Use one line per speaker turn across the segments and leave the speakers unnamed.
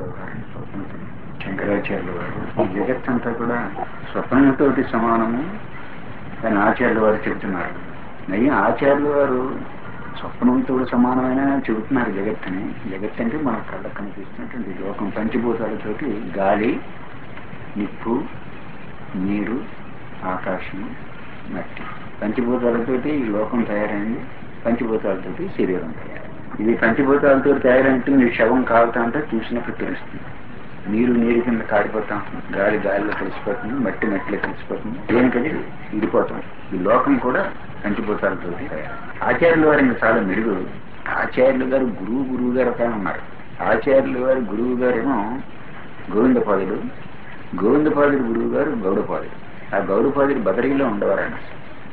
వ్యవహారం స్వప్నంతో శంకరాచార్యుల వారు ఈ జగత్తంతా కూడా స్వప్నంతోటి సమానము అని ఆచార్యుల వారు చెబుతున్నారు నయ్యి ఆచార్యుల వారు స్వప్నంతో సమానమైన చెబుతున్నారు జగత్తని జగత్ అంటే మన కళ్ళకు కనిపిస్తున్నటువంటి లోకం పంచభూతాలతోటి గాలి నిప్పు నీరు ఆకాశం మట్టి పంచభూతాలతోటి ఈ లోకం తయారైంది పంచభూతాలతోటి శరీరం తయారైంది ఇది పంచభూతాలతో తయారైనట్టు మీరు శవం కాలుతా అంటే చూసినప్పుడు తెలుస్తుంది నీరు నీరు కింద కాడిపోతాం గాలి గాలిలో కలిసిపోతుంది మట్టి మట్టిలో కలిసిపోతుంది దేనికది విడిపోతాం ఈ లోకం కూడా పంచభూతాలతో తయారు ఆచార్యుల వారు ఇంకా చాలా మెరుగు ఆచార్యులు గారు గురువు గురువు గారు ఒక ఆయన ఉన్నారు ఆచార్యులు గారు గురువు గారేమో గోవిందపాదుడు గోవిందపాదుడు గురువు గారు గౌడపాదుడు ఆ గౌడపాదుడు బదరీలో ఉండేవారు ఆయన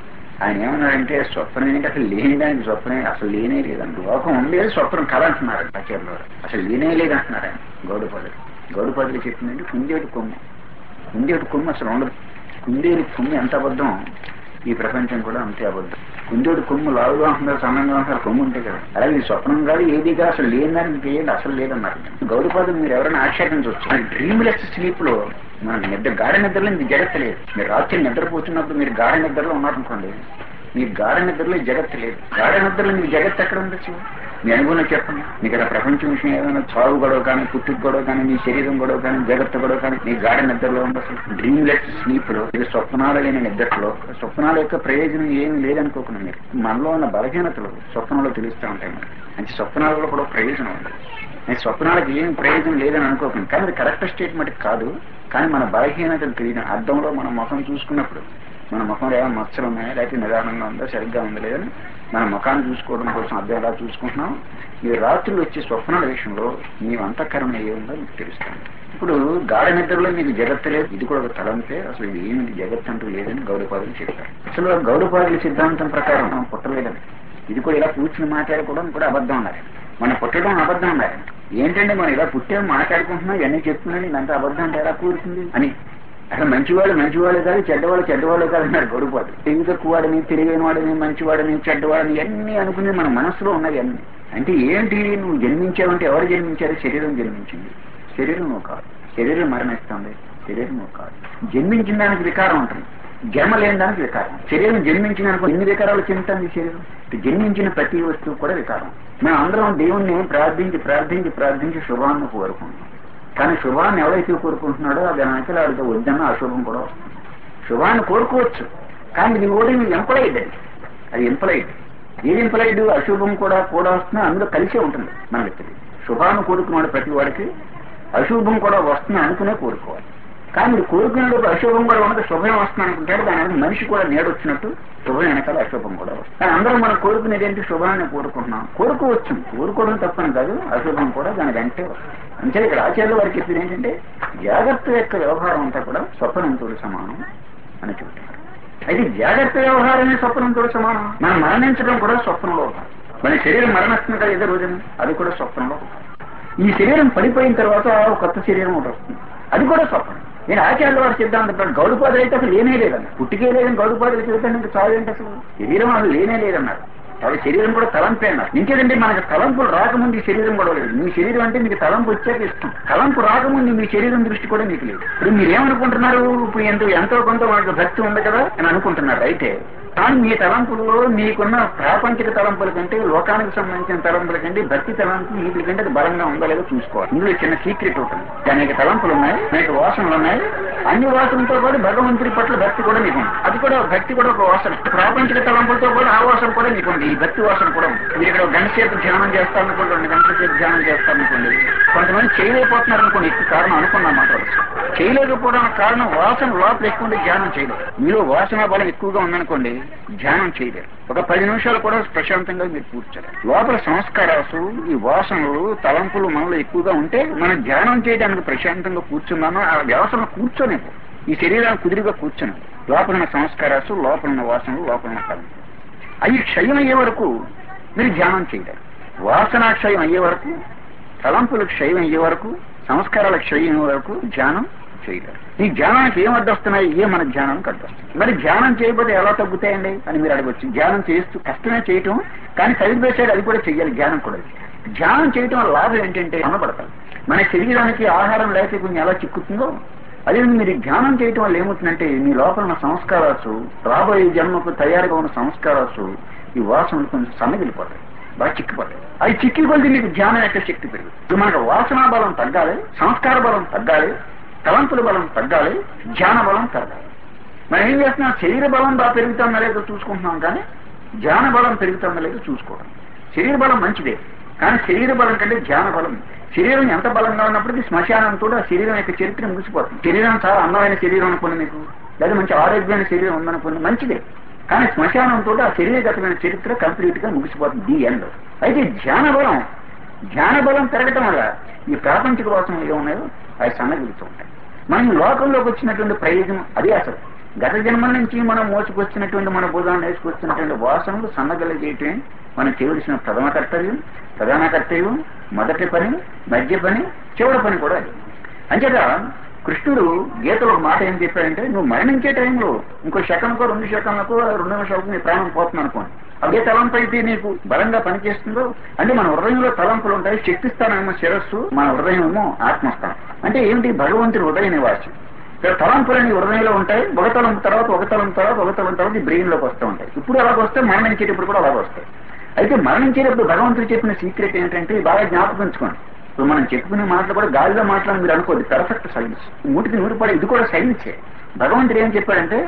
ఆయన ఏమన్నారంటే స్వప్నం ఏంటి అసలు లేని దానికి స్వప్నం అసలు లేనే లేదండి లోకం ఉండేది స్వప్నం కళ అంటున్నారు ఆచార్యులు వారు అసలు లేనే లేదు అంటున్నారు ఆయన గౌడపాదుడు గౌడపాదుడు చెప్పిందంటే కుందేడు కొమ్ము కుందేడు కొమ్ము అసలు ఉండదు కుందేడు కొమ్ము ఎంత అబద్ధం ఈ ప్రపంచం కూడా అంతే అబద్ధం కుందేడు కొమ్ము లావుగా ఉంటున్నారు సన్నంగా ఉంటున్నారు కొమ్ము ఉంటే కదా అలాగే ఈ స్వప్నం కాదు ఏదిగా అసలు లేని దానికి ఏంటి అసలు లేదన్నారు గౌడపాదుడు మీరు ఎవరైనా ఆక్షేపించవచ్చు ఆ డ్రీమ్లెస్ స్లీప్ లో మన నిద్ర గాఢ నిద్రలో మీకు జగత్ లేదు మీరు రాత్రి నిద్రపోతున్నప్పుడు మీరు గాఢ నిద్రలో ఉన్నారనుకోండి మీకు గాఢ నిద్రలో జగత్ లేదు గాఢ నిద్రలో మీకు జగత్ ఎక్కడ ఉండొచ్చు మీ అనుభవం చెప్పండి మీకు అలా ప్రపంచం విషయం ఏదైనా చావు గొడవ కానీ పుట్టుకు గొడవ కానీ మీ శరీరం గొడవ కానీ జగత్తు గొడవ కానీ మీ గాఢ నిద్రలో ఉండొచ్చు డ్రీమ్లెస్ స్లీప్ లో ఇది స్వప్నాలు లేని నిద్రలో స్వప్నాల యొక్క ప్రయోజనం ఏమీ లేదనుకోకుండా మీరు మనలో ఉన్న బలహీనతలు స్వప్నంలో తెలుస్తూ ఉంటాయి మనకి అంటే స్వప్నాలలో కూడా ప్రయోజనం ఉంది నేను స్వప్నాలకు ఏం ప్రయోజనం లేదని అనుకోకండి కానీ అది కరెక్ట్ స్టేట్మెంట్ కాదు కానీ మన బలహీనతలు తెలియడం అర్థంలో మన ముఖం చూసుకున్నప్పుడు మన ముఖంలో ఏమైనా మచ్చలు ఉన్నాయా లేకపోతే నిదానంగా ఉందా సరిగ్గా ఉందా లేదని మన ముఖాన్ని చూసుకోవడం కోసం అర్థం ఎలా చూసుకుంటున్నాం ఈ రాత్రులు వచ్చే స్వప్నాల విషయంలో మీ అంతఃకరణ ఏ ఉందో మీకు తెలుస్తాను ఇప్పుడు గాఢ నిద్రలో మీకు జగత్తు లేదు ఇది కూడా ఒక తలంపే అసలు ఇది ఏమి జగత్ అంటూ లేదని గౌరవపాదులు చెప్పారు అసలు గౌరవపాదుల సిద్ధాంతం ప్రకారం మనం పుట్టలేదని ఇది కూడా ఇలా కూర్చుని మాట్లాడుకోవడం కూడా అబద్ధం ఉన్నారు మన పుట్టడం అబద్ధం ఉన్నారు ఏంటంటే మనం ఇలా పుట్టాం మాట్లాడుకుంటున్నాం ఇవన్నీ చెప్తున్నాం ఇదంతా అబద్ధం అంటే ఎలా కూరుతుంది అని అసలు మంచివాడు మంచివాడు కాదు చెడ్డవాడు చెడ్డవాడు కాదు అన్నారు గొడవపాటు తెలివి తక్కువవాడని తెలివైన వాడని మంచివాడని చెడ్డవాడని ఇవన్నీ అనుకుని మన మనసులో ఉన్నది అన్ని అంటే ఏంటి నువ్వు జన్మించావంటే ఎవరు జన్మించారు శరీరం జన్మించింది శరీరం నువ్వు కాదు శరీరం మరణిస్తుంది శరీరం నువ్వు కాదు జన్మించిన దానికి వికారం ఉంటుంది జన్మ లేని దానికి వికారం శరీరం జన్మించిన అనుకో ఎన్ని వికారాలు చెందుతుంది శరీరం జన్మించిన ప్రతి వస్తువు కూడా వికారం మేము అందరం దేవుణ్ణి ప్రార్థించి ప్రార్థించి ప్రార్థించి శుభాన్ని కోరుకుంటున్నాం కానీ శుభాన్ని ఎవరైతే కోరుకుంటున్నాడో అది వెనకాల ఆడితే వద్దన్న అశుభం కూడా వస్తుంది శుభాన్ని కోరుకోవచ్చు కానీ ఇది కూడా ఎంప్లాయిడ్ అది అది ఎంప్లాయిడ్ ఏది ఎంప్లాయిడ్ అశుభం కూడా కూడా వస్తున్నా అందులో కలిసే ఉంటుంది మనకి తెలియదు శుభాన్ని కోరుకున్నాడు ప్రతి వాడికి అశుభం కూడా వస్తుంది అనుకునే కోరుకోవాలి కానీ మీరు కోరుకునేటప్పుడు అశుభం కూడా ఉన్నది శుభం వస్తుంది అనుకుంటాడు దాని వెనక మనిషి కూడా నేడొచ్చినట్టు శుభం వెనకాల అశుభం కూడా వస్తుంది కానీ అందరం మనం కోరుకునేది ఏంటి శుభాన్ని కోరుకుంటున్నాం కోరుకోవచ్చు కోరుకోవడం తప్పని కాదు అశుభం కూడా దాని వెంటే వస్తుంది అంటే ఇక్కడ ఆచార్యులు వారికి చెప్పింది ఏంటంటే జాగ్రత్త యొక్క వ్యవహారం అంతా కూడా స్వప్నంతో సమానం అని చెబుతున్నారు అయితే జాగ్రత్త వ్యవహారమే స్వప్నంతో సమానం మనం మరణించడం కూడా స్వప్నంలో భాగం. మన శరీరం మరణిస్తుంది కదా ఏదో రోజున అది కూడా స్వప్నంలో భాగం. ఈ శరీరం పడిపోయిన తర్వాత ఒక కొత్త శరీరం ఒకటి వస్తుంది అది కూడా స్వప్నం నేను ఆచార్యుల వారు సిద్ధాంతం గౌడుపాదులు అయితే అసలు లేనే లేదన్నారు పుట్టికే లేదని గౌడుపాదులు చెబుతాను ఇంకా చాలు ఏంటి అసలు శరీరం అసలు లేనే లేదన్నారు అది శరీరం కూడా తలంపే అన్నారు ఇంకేదంటే మనకి తలంపులు రాకముందు ఈ శరీరం కూడా లేదు మీ శరీరం అంటే మీకు తలంపు వచ్చాక ఇష్టం తలంపు రాకముందు మీ శరీరం దృష్టి కూడా మీకు లేదు ఇప్పుడు మీరు ఏమనుకుంటున్నారు ఇప్పుడు ఎంతో ఎంతో కొంత వాళ్ళకి భక్తి ఉంది కదా అని అనుకుంటున్నారు అయితే కానీ మీ తలంపులో మీకున్న ప్రాపంచిక తలంపుల కంటే లోకానికి సంబంధించిన తలంపుల కంటే భక్తి తలంపు వీటి కంటే అది బలంగా ఉందో లేదో చూసుకోవాలి ఇందులో చిన్న సీక్రెట్ ఉంటుంది అనేక తలంపులు ఉన్నాయి అనేక వాసనలు ఉన్నాయి అన్ని వాసనలతో పాటు భగవంతుడి పట్ల భక్తి కూడా మీకు ఉంది అది కూడా భక్తి కూడా ఒక వాసన ప్రాపంచిక తలంపులతో కూడా ఆ వాసన కూడా మీకు ఉంది ఈ భక్తి వాసన కూడా ఉంది మీరు ఇక్కడ ఒక గంట సేపు ధ్యానం చేస్తారనుకోండి రెండు గంటల సేపు ధ్యానం చేస్తారనుకోండి కొంతమంది చేయలేకపోతున్నారు అనుకోండి ఎక్కువ కారణం అనుకున్నా మాట చేయలేకపోవడానికి కారణం వాసన లోపల ఎక్కువ ఉండి ధ్యానం చేయలేదు మీలో వాసన బలం ఎక్కువగా ఉందనుకోండి ధ్యానం చేయలేరు ఒక పది నిమిషాలు కూడా ప్రశాంతంగా మీరు కూర్చోరు లోపల సంస్కారాలు ఈ వాసనలు తలంపులు మనలో ఎక్కువగా ఉంటే మనం ధ్యానం చేయడానికి ప్రశాంతంగా కూర్చున్నామో ఆ వ్యవసన కూర్చోనేపు ఈ శరీరాన్ని కుదిరిగా కూర్చొని లోపల ఉన్న సంస్కారాలు లోపల ఉన్న వాసనలు లోపల ఉన్న తలంపులు అవి క్షయం అయ్యే వరకు మీరు ధ్యానం చేయలేరు వాసనా క్షయం అయ్యే వరకు తలంపులు క్షయం అయ్యే వరకు సంస్కారాల క్షయం అయ్యే వరకు ధ్యానం చేయలేరు ఈ ధ్యానానికి ఏం అడ్డొస్తున్నాయి ఏ మన ధ్యానానికి అడ్డొస్తుంది మరి ధ్యానం చేయకపోతే ఎలా తగ్గుతాయండి అని మీరు అడగచ్చు ధ్యానం చేస్తూ కష్టమే చేయటం కానీ సైడ్ బై సైడ్ అది కూడా చెయ్యాలి ధ్యానం కూడా ధ్యానం చేయటం వల్ల లాభం ఏంటంటే అన్నపడతారు మన శరీరానికి ఆహారం లేక కొంచెం ఎలా చిక్కుతుందో అదే మీరు ధ్యానం చేయటం వల్ల ఏమవుతుందంటే మీ లోపల ఉన్న సంస్కారాలు రాబోయే జన్మకు తయారుగా ఉన్న సంస్కారాలు ఈ వాసనలు కొంచెం సన్నగిలిపోతాయి బాగా చిక్కిపోతాయి అవి చిక్కి కొద్ది మీకు ధ్యానం యొక్క శక్తి పెరుగుతుంది ఇప్పుడు మనకు వాసనా బలం తగ్గాలి సంస్కార బలం తగ్గాలి తలంపుల బలం తగ్గాలి ధ్యాన బలం తగ్గాలి మనం ఏం చేస్తున్నాం శరీర బలం బాగా పెరుగుతుందా లేదో చూసుకుంటున్నాం కానీ ధ్యాన బలం పెరుగుతుందా లేదో చూసుకోవడం శరీర బలం మంచిదే కానీ శరీర బలం కంటే ధ్యాన బలం శరీరం ఎంత బలంగా ఉన్నప్పటికీ శ్మశానంతో ఆ శరీరం యొక్క చరిత్ర ముగిసిపోతుంది శరీరం చాలా అందమైన శరీరం అనుకోండి మీకు లేదా మంచి ఆరోగ్యమైన శరీరం ఉందనుకోండి మంచిదే కానీ శ్మశానంతో ఆ శరీరగతమైన చరిత్ర కంప్లీట్ గా ముగిసిపోతుంది ది ఎండ్ అయితే ధ్యాన బలం ధ్యాన బలం పెరగటం వల్ల ఈ ప్రాపంచిక వాసనలు ఏ ఉన్నాయో అవి సన్నగిలుతూ ఉంటాయి మనం లోకంలోకి వచ్చినటువంటి ప్రయోజనం అదే అసలు గత జన్మల నుంచి మనం మోసుకొచ్చినటువంటి మన భుజాన్ని వేసుకొచ్చినటువంటి వాసనలు సన్నగల చేయటమే మనం చేయవలసిన ప్రథమ కర్తవ్యం ప్రధాన కర్తవ్యం మొదటి పని మధ్య పని చివరి పని కూడా అది అంచేత కృష్ణుడు గీతలో ఒక మాట ఏం చెప్పాడంటే నువ్వు మరణించే టైంలో ఇంకో శకంకో రెండు శకంలకు రెండు నిమిషాలకు నీ ప్రాణం పోతుంది అనుకోండి అదే తలంపు అయితే నీకు బలంగా పనిచేస్తుందో అంటే మన హృదయంలో తలంపులు ఉంటాయి శక్తిస్థానమేమో శిరస్సు మన హృదయమేమో ఆత్మస్థానం అంటే ఏమిటి భగవంతుని హృదయ నివాసి ఇక్కడ తలంపులని హృదయంలో ఉంటాయి ఒక తలంపు తర్వాత ఒక తలంపు తర్వాత ఒక తలంపు తర్వాత బ్రెయిన్ లోకి వస్తూ ఉంటాయి ఇప్పుడు అలాగ వస్తే మరణించేటప్పుడు కూడా అలాగ వస్తాయి అయితే మరణించేటప్పుడు భగవంతుడు చెప్పిన సీక్రెట్ ఏంటంటే బాగా జ్ఞాపకించుకోండి ఇప్పుడు మనం చెప్పుకునే మాటలు కూడా గాలిలో మాట్లాడి మీరు అనుకోద్ది పెర్ఫెక్ట్ సైన్స్ నూటికి నూరు పడే ఇది కూడా సైన్సే భగవంతుడు ఏం చెప్పాడంటే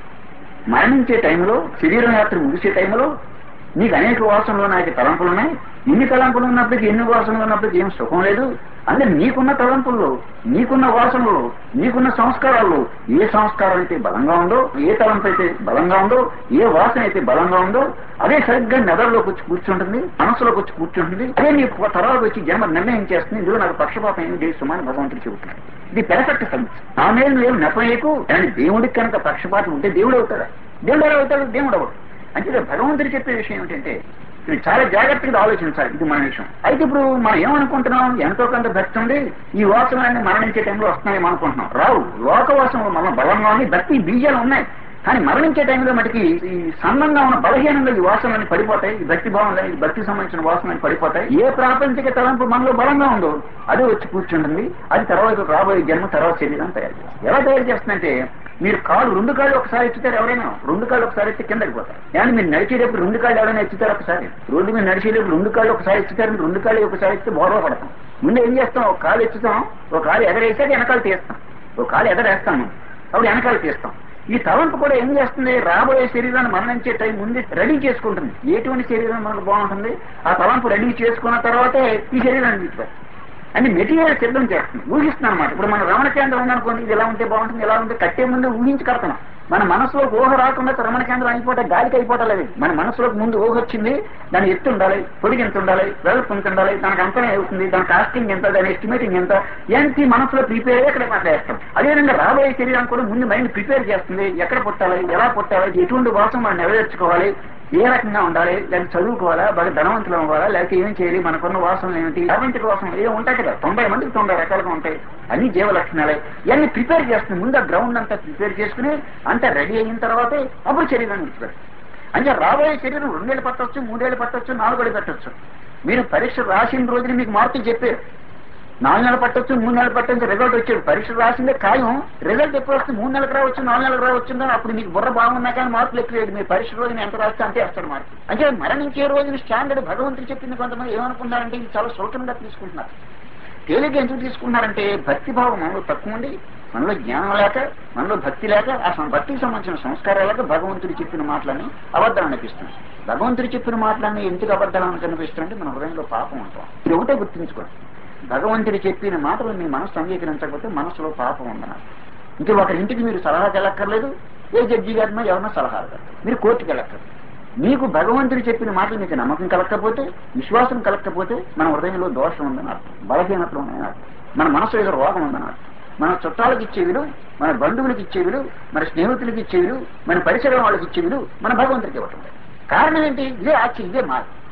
మరణించే టైంలో శరీరం యాత్ర ముగిసే టైంలో నీకు అనేక వాసనలు నాకు తలంపులు ఉన్నాయి ఇన్ని తలంపులు ఉన్నప్పటికీ ఎన్ని వాసనలు ఉన్నప్పటికీ ఏం సుఖం లేదు అంటే నీకున్న తలంపుల్లో నీకున్న వాసనలు నీకున్న సంస్కారాల్లో ఏ సంస్కారం అయితే బలంగా ఉందో ఏ తలంపు అయితే బలంగా ఉందో ఏ వాసన అయితే బలంగా ఉందో అదే సరిగ్గా మెదడులోకి వచ్చి కూర్చుంటుంది మనసులోకి వచ్చి కూర్చుంటుంది అదే నీ తర్వాత వచ్చి జన్మ నిర్ణయం చేస్తుంది ఇందులో నాకు పక్షపాతం ఏమి లేదు సుమాని భగవంతుడు చెబుతున్నాడు ఇది పెరఫెక్ట్ సైన్స్ నా మీద నువ్వేం నెపవేయకు కానీ దేవుడికి కనుక పక్షపాతం ఉంటే దేవుడు అవుతాడా దేవుడు ఎలా అవుతాడు దేవుడు అవడు అంటే భగవంతుడు చెప్పే విషయం ఏంటంటే ఇది చాలా జాగ్రత్తగా ఆలోచించాలి ఇది మన విషయం అయితే ఇప్పుడు మనం ఏమనుకుంటున్నాం ఎంతో కొంత భక్తి ఉంది ఈ వాసనలన్నీ మరణించే టైంలో వస్తున్నాయేమో అనుకుంటున్నాం రావు లోక వాసనలు మన బలంగా ఉన్నాయి భక్తి బీజాలు ఉన్నాయి కానీ మరణించే టైంలో మటుకి ఈ సన్నంగా ఉన్న బలహీనంగా ఈ వాసనలన్నీ పడిపోతాయి ఈ భక్తి భావం ఈ భక్తి సంబంధించిన వాసనలు పడిపోతాయి ఏ ప్రాపంచిక తలంపు మనలో బలంగా ఉందో అదే వచ్చి కూర్చుంటుంది అది తర్వాత రాబోయే జన్మ తర్వాత శరీరం తయారు చేస్తుంది ఎలా తయారు చేస్తుందంటే మీరు కాళ్ళు రెండు కాళ్ళు ఒకసారి ఎత్తుతారు ఎవరైనా రెండు కాళ్ళు ఒకసారి ఎత్తి కిందకి పోతారు కానీ మీరు నడిచేటప్పుడు రెండు కాళ్ళు ఎవరైనా ఎత్తుతారు ఒకసారి రోడ్డు మీద నడిచేటప్పుడు రెండు కాళ్ళు ఒకసారి ఎత్తుతారు మీరు రెండు కాళ్ళు ఒకసారి ఎత్తి బోధ పడతాం ముందు ఏం చేస్తాం ఒక కాలు ఎత్తుతాం ఒక కాలు ఎగరేసాక వెనకాలు తీస్తాం ఒక కాలు ఎగరేస్తాం అప్పుడు వెనకాలు తీస్తాం ఈ తలంపు కూడా ఏం చేస్తుంది రాబోయే శరీరాన్ని మరణించే టైం ముందు రెడీ చేసుకుంటుంది ఎటువంటి శరీరం మనకు బాగుంటుంది ఆ తలంపు రెడీ చేసుకున్న తర్వాతే ఈ శరీరాన్ని తీసుకుంటాం అని మెటీరియల్ సిద్ధం చేస్తుంది ఊహిస్తున్నాం అనమాట ఇప్పుడు మన రమణ కేంద్రం ఉందనుకోండి ఇది ఎలా ఉంటే బాగుంటుంది ఎలా ఉంటే కట్టే ముందు ఊహించి కడుతున్నాం మన మనసులో ఊహ రాకుండా రమణ కేంద్రం అయిపోతే గాలికి అయిపోవటం లేదు మన మనసులోకి ముందు ఊహ వచ్చింది దాని ఎత్తు ఉండాలి పొడిగి ఎంత ఉండాలి వెడల్పు ఎంత ఉండాలి దానికి అంతనే అవుతుంది దాని కాస్టింగ్ ఎంత దాని ఎస్టిమేటింగ్ ఎంత ఏంటి మనసులో ప్రిపేర్ అయ్యి అక్కడ మాట్లాడేస్తాం అదేవిధంగా రాబోయే శరీరం కూడా ముందు మైండ్ ప్రిపేర్ చేస్తుంది ఎక్కడ పుట్టాలి ఎలా పుట్టాలి ఎటువంటి వాసం మనం నెరవేర్చుకోవాలి ఏ రకంగా ఉండాలి లేకపోతే చదువుకోవాలా బాగా ధనవంతులు అవ్వాలా లేకపోతే ఏం చేయాలి మనకున్న వాసనలు ఏమిటి ప్రపంచ వాసనలు ఏ ఉంటాయి కదా తొంభై మందికి తొంభై రకాలుగా ఉంటాయి అన్ని జీవ లక్షణాలే ఇవన్నీ ప్రిపేర్ చేస్తుంది ముందు ఆ గ్రౌండ్ అంతా ప్రిపేర్ చేసుకుని అంతా రెడీ అయిన తర్వాతే అప్పుడు శరీరాన్ని విడిచిపెడతాం అంటే రాబోయే శరీరం రెండేళ్ళు పట్టవచ్చు మూడేళ్ళు పట్టవచ్చు నాలుగేళ్ళు పట్టవచ్చు మీరు పరీక్ష రాసిన రోజున మీకు మార్కులు చెప్పారు నాలుగు నెలలు పట్టొచ్చు మూడు నెలలు పట్టొచ్చు రిజల్ట్ వచ్చాడు పరీక్ష రాసిందే ఖాయం రిజల్ట్ ఎప్పుడు వస్తుంది మూడు నెలలకు రావచ్చు నాలుగు నెలలకు రావచ్చు కానీ అప్పుడు మీకు బుర్ర బాగున్నా కానీ మార్కులు ఎక్కువ మీరు పరీక్ష రోజున ఎంత రాస్తే అంతే వేస్తాడు మార్కు అంటే మరణించే రోజున స్టాండర్డ్ భగవంతుడు చెప్పింది కొంతమంది ఏమనుకుంటారంటే ఇది చాలా సులభంగా తీసుకుంటున్నారు తేలిక ఎందుకు తీసుకున్నారంటే భక్తి భావం మనలో తక్కువ ఉండి మనలో జ్ఞానం లేక మనలో భక్తి లేక ఆ సం- భక్తికి సంబంధించిన సంస్కారాలు లేక భగవంతుడు చెప్పిన మాటలని అబద్ధాలు అనిపిస్తుంది భగవంతుడు చెప్పిన మాటలన్నీ ఎందుకు అబద్ధాలను కనిపిస్తుంటే మన హృదయంలో పాపం ఉంటాం ఇది ఒకటే గుర్తుంచుకోండి భగవంతుడు చెప్పిన మాటలు మీ మనసు అంగీకరించకపోతే మనసులో పాపం ఉందన్నారు ఇంక ఒకరి ఇంటికి మీరు సలహాకి వెళ్ళక్కర్లేదు ఏ జడ్జి గారినో ఎవరినో సలహా అడగక్కర్లేదు మీరు కోర్టుకి వెళ్ళక్కర్లేదు మీకు భగవంతుడు చెప్పిన మాటలు మీకు నమ్మకం కలగకపోతే విశ్వాసం కలగకపోతే మన హృదయంలో దోషం ఉందని అర్థం బలహీనతలు ఉన్నాయని అర్థం మన మనసు ఏదో రోగం ఉందని అర్థం మన చుట్టాలకు ఇచ్చే విలువ మన బంధువులకు ఇచ్చే విలువ మన స్నేహితులకు ఇచ్చే విలువ మన పరిసర వాళ్ళకి ఇచ్చే విలువ మన భగవంతుడికి ఇవ్వటం లేదు. కారణం ఏంటి ఇదే ఆచి ఇదే మాయ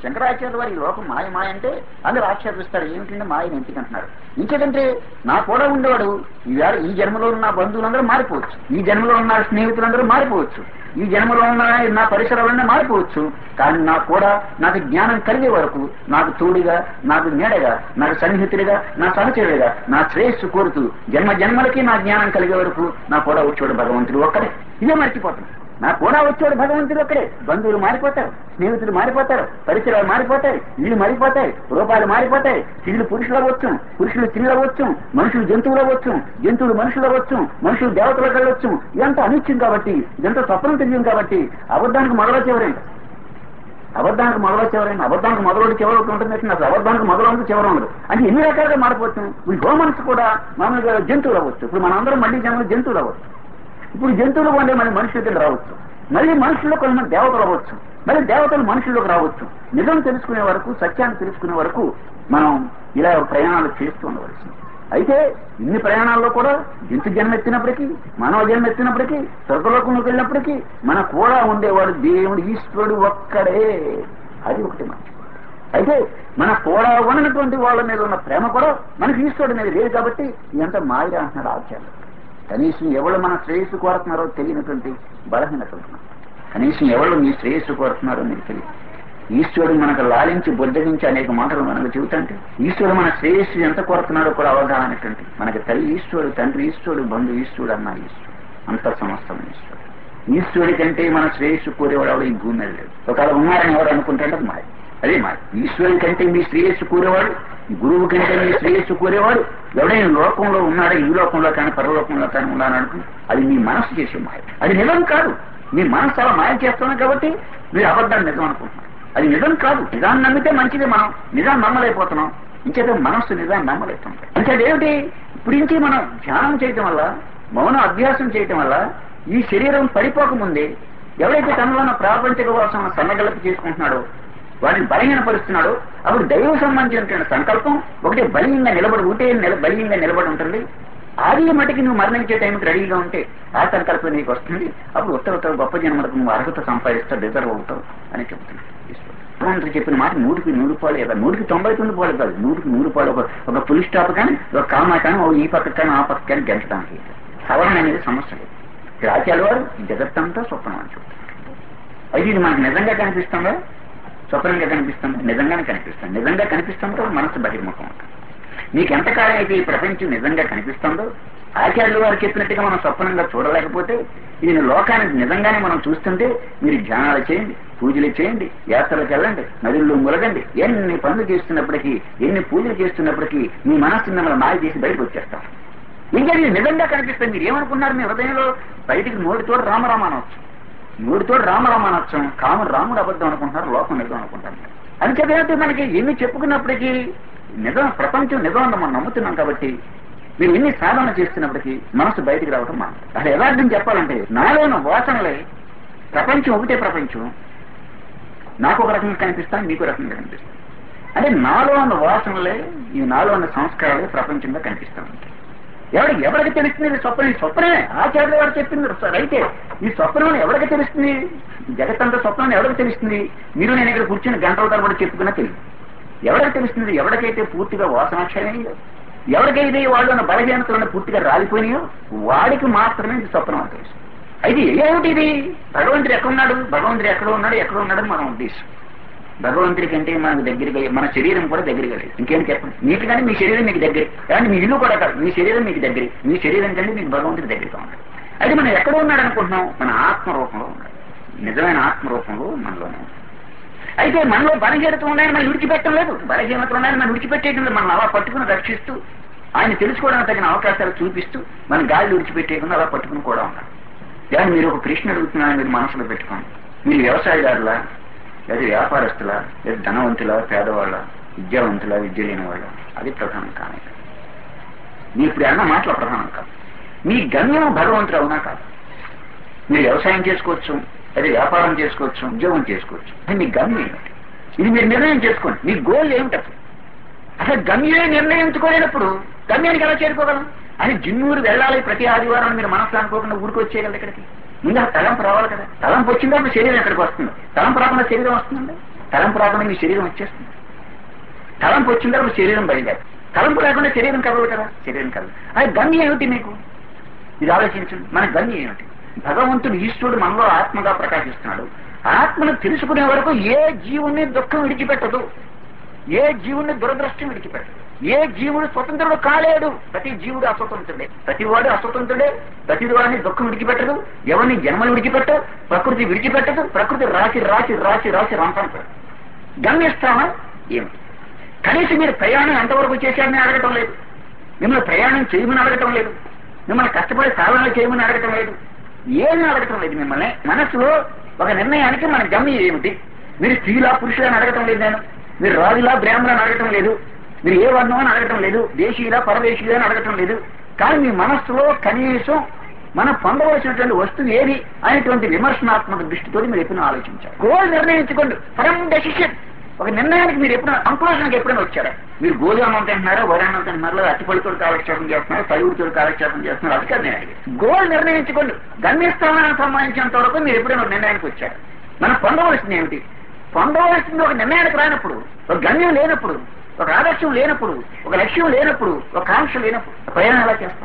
శంకరాచార్య వారు ఈ లోకం మాయ మాయ అంటే అందరూ ఆక్షేపిస్తారు ఏమిటంటే మాయని ఎందుకంటున్నారు ఇంకేదంటే నా కూడా ఉండేవాడు ఈవేళ ఈ జన్మలో ఉన్న బంధువులందరూ మారిపోవచ్చు ఈ జన్మలో ఉన్న స్నేహితులందరూ మారిపోవచ్చు ఈ జన్మలో ఉన్న నా పరిసరాలన్నీ మారిపోవచ్చు కానీ నాకు కూడా నాకు జ్ఞానం కలిగే వరకు నాకు తోడుగా నాకు నీడగా నాకు సన్నిహితుడిగా నా సహచరుడిగా నా శ్రేయస్సు కోరుతూ జన్మ జన్మలకి నా జ్ఞానం కలిగే వరకు నా కూడా వచ్చాడు భగవంతుడు ఒక్కడే ఇదే మర్చిపోతాను నా కూడా వచ్చాడు భగవంతుడు ఒక్కడే బంధువులు మారిపోతారు స్నేహితులు మారిపోతారు పరిసరాలు మారిపోతాయి ఇల్లు మారిపోతాయి రూపాయలు మారిపోతాయి స్త్రీలు పురుషులు అవ్వచ్చు పురుషులు స్త్రీలు అవ్వచ్చు మనుషులు జంతువులు అవ్వచ్చు జంతువులు మనుషులు అవ్వచ్చు మనుషులు దేవతలకు వెళ్ళవచ్చు ఇదంతా అనిత్యం కాబట్టి ఇదంతా స్వప్నం తెలియం కాబట్టి అబద్ధానికి మొదలు చివరండి అబద్ధానికి మొదలు చివరండి అబద్ధానికి మొదలు చివరి ఉంటుంది అసలు అబద్ధానికి మొదలు ఉంటుంది చివరి ఉండదు అంటే ఎన్ని రకాలుగా మారిపోతుంది ఇప్పుడు హ్యూమన్స్ కూడా మామూలుగా జంతువులు అవ్వచ్చు ఇప్పుడు మనందరం మళ్ళీ జన్మలు జంతువులు అవ్వచ్చు ఇప్పుడు జంతువులు ఉండే మళ్ళీ మనుషుల కింద రావచ్చు మళ్ళీ మనుషుల్లో కొంతమంది దేవతలు అవ్వచ్చు మళ్ళీ దేవతలు మనుషుల్లోకి రావచ్చు నిజం తెలుసుకునే వరకు సత్యాన్ని తెలుసుకునే వరకు మనం ఇలా ప్రయాణాలు చేస్తూ ఉండవలసింది అయితే ఇన్ని ప్రయాణాల్లో కూడా జంతు జన్మ ఎత్తినప్పటికీ మానవ జన్మ ఎత్తినప్పటికీ స్వర్గలోకంలోకి వెళ్ళినప్పటికీ మన కూడా ఉండేవాడు దేవుడు ఈశ్వరుడు ఒక్కడే అది ఒకటి మంచి అయితే మన కూడా ఉన్నటువంటి వాళ్ళ మీద ఉన్న ప్రేమ కూడా మనకి ఈశ్వరుడి మీద లేదు కాబట్టి ఇదంతా మాయ అంటున్నాడు ఆచార్యులు కనీసం ఎవరు మన శ్రేయస్సు కోరుతున్నారో తెలియనటువంటి బలహీనత ఉంటున్నారు కనీసం ఎవరు మీ శ్రేయస్సు కోరుతున్నారో మీకు తెలియదు ఈశ్వరుడు మనకు లాలించి బుద్ధగించి అనేక మాటలు మనకు చెబుతుంటే ఈశ్వరుడు మన శ్రేయస్సు ఎంత కోరుతున్నాడో కూడా అవగాహన అనేటువంటి మనకి తల్లి ఈశ్వరుడు తండ్రి ఈశ్వరుడు బంధు ఈశ్వరుడు అన్న ఈశ్వరుడు అంత సమస్తం ఈశ్వరుడు ఈశ్వరుడి కంటే మన శ్రేయస్సు కోరేవాడు ఎవడు ఈ భూమి మీద లేడు ఒకవేళ ఉన్నారని ఎవరు అనుకుంటాడు అది మాయ అదే మాయ ఈశ్వరుడి కంటే మీ శ్రేయస్సు కోరేవాడు గురువు కంటే మీ శ్రేయస్సు కోరేవాడు ఎవడైనా లోకంలో ఉన్నాడో ఈ లోకంలో కానీ పరలోకంలో కానీ ఉన్నాను అనుకుని అది మీ మనసు చేసే మాయ అది నిజం కాదు మీ మనసు అలా మాయ చేస్తున్నాం కాబట్టి మీరు అబద్ధాన్ని నిజం అనుకుంటున్నారు అది నిజం కాదు నిజాన్ని నమ్మితే మంచిది మనం నిజాన్ని నమ్మలేకపోతున్నాం ఇంకేదో మనస్సు నిజాన్ని నమ్మలేకపోతున్నాం ఇంకేది ఏమిటి ఇప్పుడు నుంచి మనం ధ్యానం చేయటం వల్ల మౌన అభ్యాసం చేయటం వల్ల ఈ శరీరం పడిపోకముందే ఎవరైతే తనలో ఉన్న ప్రాపంచిక వాసన సన్నగలపు చేసుకుంటున్నాడో వాటిని బలహీనపరుస్తున్నాడో అప్పుడు దైవ సంబంధించినటువంటి సంకల్పం ఒకటి బలీయంగా నిలబడి ఉంటే నిల బలీయంగా నిలబడి ఉంటుంది ఆది మటుకి నువ్వు మరణించే టైంకి రెడీగా ఉంటే ఆ సంకల్పం నీకు వస్తుంది అప్పుడు ఉత్తర ఉత్తర గొప్ప జన్మలకు నువ్వు అర్హత సంపాదిస్తావు డిజర్వ్ అవుతావు అని చెప్తున్నాడు భగవంతుడు చెప్పిన మాట నూటికి నూరు పాలు లేదా నూటికి తొంభై తొమ్మిది పాలు కాదు నూటికి నూరు పాలు ఒక ఒక ఫుల్ స్టాప్ కానీ ఒక కామా కానీ ఓ ఈ పక్క కానీ ఆ పక్క కానీ గెంచడానికి సవరణ అనేది సమస్య లేదు ఇక్కడ ఆచార్య వారు జగత్తంతా స్వప్నం అని చెప్తారు అయితే ఇది మనకు నిజంగా కనిపిస్తుందా స్వప్నంగా కనిపిస్తుంది నిజంగానే కనిపిస్తుంది నిజంగా కనిపిస్తుందో మనసు బహిర్ముఖం ఉంటుంది మీకు ఎంతకాలం అయితే ఈ ప్రపంచం నిజంగా కనిపిస్తుందో ఆచార్యులు వారు చెప్పినట్టుగా మనం స్వప్నంగా చూడలేకపోతే ఇది లోకానికి నిజంగానే మనం చూస్తుంటే మీరు ధ్యానాలు చేయండి పూజలు చేయండి యాత్రలకు వెళ్ళండి నదుల్లో ములగండి ఎన్ని పనులు చేస్తున్నప్పటికీ ఎన్ని పూజలు చేస్తున్నప్పటికీ మీ మనస్సు మిమ్మల్ని మాయ చేసి బయటకు వచ్చేస్తాం ఇంకా ఇది నిజంగా కనిపిస్తుంది మీరు ఏమనుకున్నారు మీ హృదయంలో బయటికి నోటితో రామరామ అనవచ్చు నోటితో రామరామ అనొచ్చు కాము రాముడు అబద్ధం అనుకుంటున్నారు లోకం నిజం అనుకుంటారు అని చెప్పేంటే మనకి ఎన్ని చెప్పుకున్నప్పటికీ నిజం ప్రపంచం నిజం అని మనం నమ్ముతున్నాం కాబట్టి మీరు ఎన్ని సాధన చేస్తున్నప్పటికీ మనసు బయటికి రావటం మనం అసలు యథార్థం చెప్పాలంటే నాలోని వాసనలే ప్రపంచం ఒకటే ప్రపంచం నాకు ఒక రకంగా కనిపిస్తాను మీకు రకంగా కనిపిస్తాను అంటే నాలో ఉన్న వాసనలే ఈ నాలో ఉన్న సంస్కారాలే ప్రపంచంగా కనిపిస్తూ ఉంటాయి ఎవరికి ఎవరికి తెలుస్తుంది ఇది స్వప్నం ఈ స్వప్నమే ఆచార్యులు వారు చెప్పింది సార్ అయితే ఈ స్వప్నం ఎవరికి తెలుస్తుంది ఈ జగత్తంతా స్వప్నం ఎవరికి తెలుస్తుంది మీరు నేను ఇక్కడ కూర్చుని గంటల తరబడి చెప్పుకున్నా తెలియదు ఎవరికి తెలుస్తుంది ఎవరికైతే పూర్తిగా వాసనాక్షయమయ్యో ఎవరికైతే వాళ్ళు ఉన్న బలహీనతలను పూర్తిగా రాలిపోయినాయో వాడికి మాత్రమే ఇది స్వప్నం అని తెలుసు అయితే ఏమిటి ఇది భగవంతుడు ఎక్కడున్నాడు భగవంతుడు ఎక్కడ ఉన్నాడు ఎక్కడ ఉన్నాడని మనం ఉద్దేశం భగవంతుడి కంటే మనకు దగ్గరగా మన శరీరం కూడా దగ్గరగా లేదు ఇంకేం చెప్పండి మీకు కానీ మీ శరీరం మీకు దగ్గర కానీ మీ ఇల్లు కూడా కాదు మీ శరీరం మీకు దగ్గర మీ శరీరం కంటే మీకు భగవంతుడి దగ్గరగా ఉన్నాడు అయితే మనం ఎక్కడ ఉన్నాడు అనుకుంటున్నాం మన ఆత్మ రూపంలో ఉన్నాడు నిజమైన ఆత్మ రూపంలో మనలోనే ఉన్నాడు అయితే మనలో బలహీనత ఉన్నాయని మనం విడిచిపెట్టడం లేదు బలహీనత ఉన్నాయని మనం విడిచిపెట్టేయడం లేదు మనం అలా పట్టుకుని రక్షిస్తూ ఆయన తెలుసుకోవడానికి తగిన అవకాశాలు చూపిస్తూ మన గాలి విడిచిపెట్టేయకుండా అలా పట్టుకుని కూడా ఉన్నాం కానీ మీరు ఒక ప్రశ్న అడుగుతున్నారని మీరు మనసులో పెట్టుకోండి మీరు వ్యవసాయదారులా లేదా వ్యాపారస్తుల లేదా ధనవంతుల పేదవాళ్ళ విద్యావంతుల విద్య లేని వాళ్ళ అది ప్రధానం కానీ మీరు ఇప్పుడు అన్న మాటల ప్రధానం కాదు మీ గమ్యం భగవంతుడు అవునా కాదు మీరు వ్యవసాయం చేసుకోవచ్చు లేదా వ్యాపారం చేసుకోవచ్చు ఉద్యోగం చేసుకోవచ్చు అది మీ గమ్యం ఏమిటి ఇది మీరు నిర్ణయం చేసుకోండి మీ గోల్ ఏమిటి అసలు అసలు గమ్యమే నిర్ణయించుకోలేనప్పుడు గమ్యానికి ఎలా చేరుకోగలం అని జిన్నూరు వెళ్ళాలి ప్రతి ఆదివారం మీరు మనసులో అనుకోకుండా ఊరికి వచ్చేయగలరు ఇక్కడికి ముందు ఆ తలంపు రావాలి కదా తలంపు వచ్చిందా మీ శరీరం ఎక్కడికి వస్తుంది తలంపు రాకుండా శరీరం వస్తుందండి తలంపు రాకుండా మీ శరీరం వచ్చేస్తుంది తలంపు వచ్చిన తర్వాత శరీరం బయలుదేరు తలంపు లేకుండా శరీరం కలవదు కదా శరీరం కలదు అది గమ్యం ఏమిటి మీకు ఇది ఆలోచించండి మన గమ్యం ఏమిటి భగవంతుడు ఈశ్వరుడు మనలో ఆత్మగా ప్రకాశిస్తున్నాడు ఆత్మను తెలుసుకునే వరకు ఏ జీవుని దుఃఖం విడిచిపెట్టదు ఏ జీవుని దురదృష్టం విడిచిపెట్టదు ఏ జీవుడు స్వతంత్రుడు కాలేడు ప్రతి జీవుడు అస్వతంత్రుడే ప్రతి వాడు అస్వతంత్రుడే ప్రతి వాడిని దుఃఖం విడిచిపెట్టదు ఎవరిని జన్మలు విడిచిపెట్టదు ప్రకృతి విడిచిపెట్టదు ప్రకృతి రాసి రాసి రాసి రాసి రంపంటాడు గమ్యస్థానం ఏమిటి కనీసం మీరు ప్రయాణం ఎంతవరకు చేశారని అడగటం లేదు మిమ్మల్ని ప్రయాణం చేయమని అడగటం లేదు మిమ్మల్ని కష్టపడి సాధన చేయమని అడగటం లేదు ఏమీ అడగటం లేదు మిమ్మల్ని మనసులో ఒక నిర్ణయానికి మన గమ్యం ఏమిటి మీరు స్త్రీలా పురుషులా అని అడగటం లేదు నేను మీరు రాజులా బ్రాహ్మణులు అని అడగటం లేదు మీరు ఏ వర్ణం అని అడగటం లేదు దేశీయులా పరదేశీయులా అని అడగటం లేదు కానీ మీ మనస్సులో కనీసం మనం పొందవలసినటువంటి వస్తువు ఏది అనేటువంటి విమర్శనాత్మక దృష్టితో మీరు ఎప్పుడైనా ఆలోచించారు గోల్ నిర్ణయించుకోండి ఫరం డెసిషన్ ఒక నిర్ణయానికి మీరు ఎప్పుడైనా కంక్లూజన్కి ఎప్పుడైనా వచ్చారా మీరు గోధుమ తింటున్నారా వరాన్నం తింటున్నారా అతిపడితో కాలక్షేపం చేస్తున్నారు పలువురితో కాలక్షేపం చేస్తున్నారు అది కాదు నేను అడిగేది. గోల్ నిర్ణయించుకోండి గమ్యస్థానానికి సంబంధించినంత వరకు మీరు ఎప్పుడైనా ఒక నిర్ణయానికి వచ్చారు మనం పొందవలసింది ఏమిటి పొందవలసింది ఒక నిర్ణయానికి రానప్పుడు ఒక గమ్యం లేనప్పుడు ఒక ఆదర్శం లేనప్పుడు ఒక లక్ష్యం లేనప్పుడు ఒక కాంక్ష లేనప్పుడు ప్రయాణం ఎలా చేస్తాం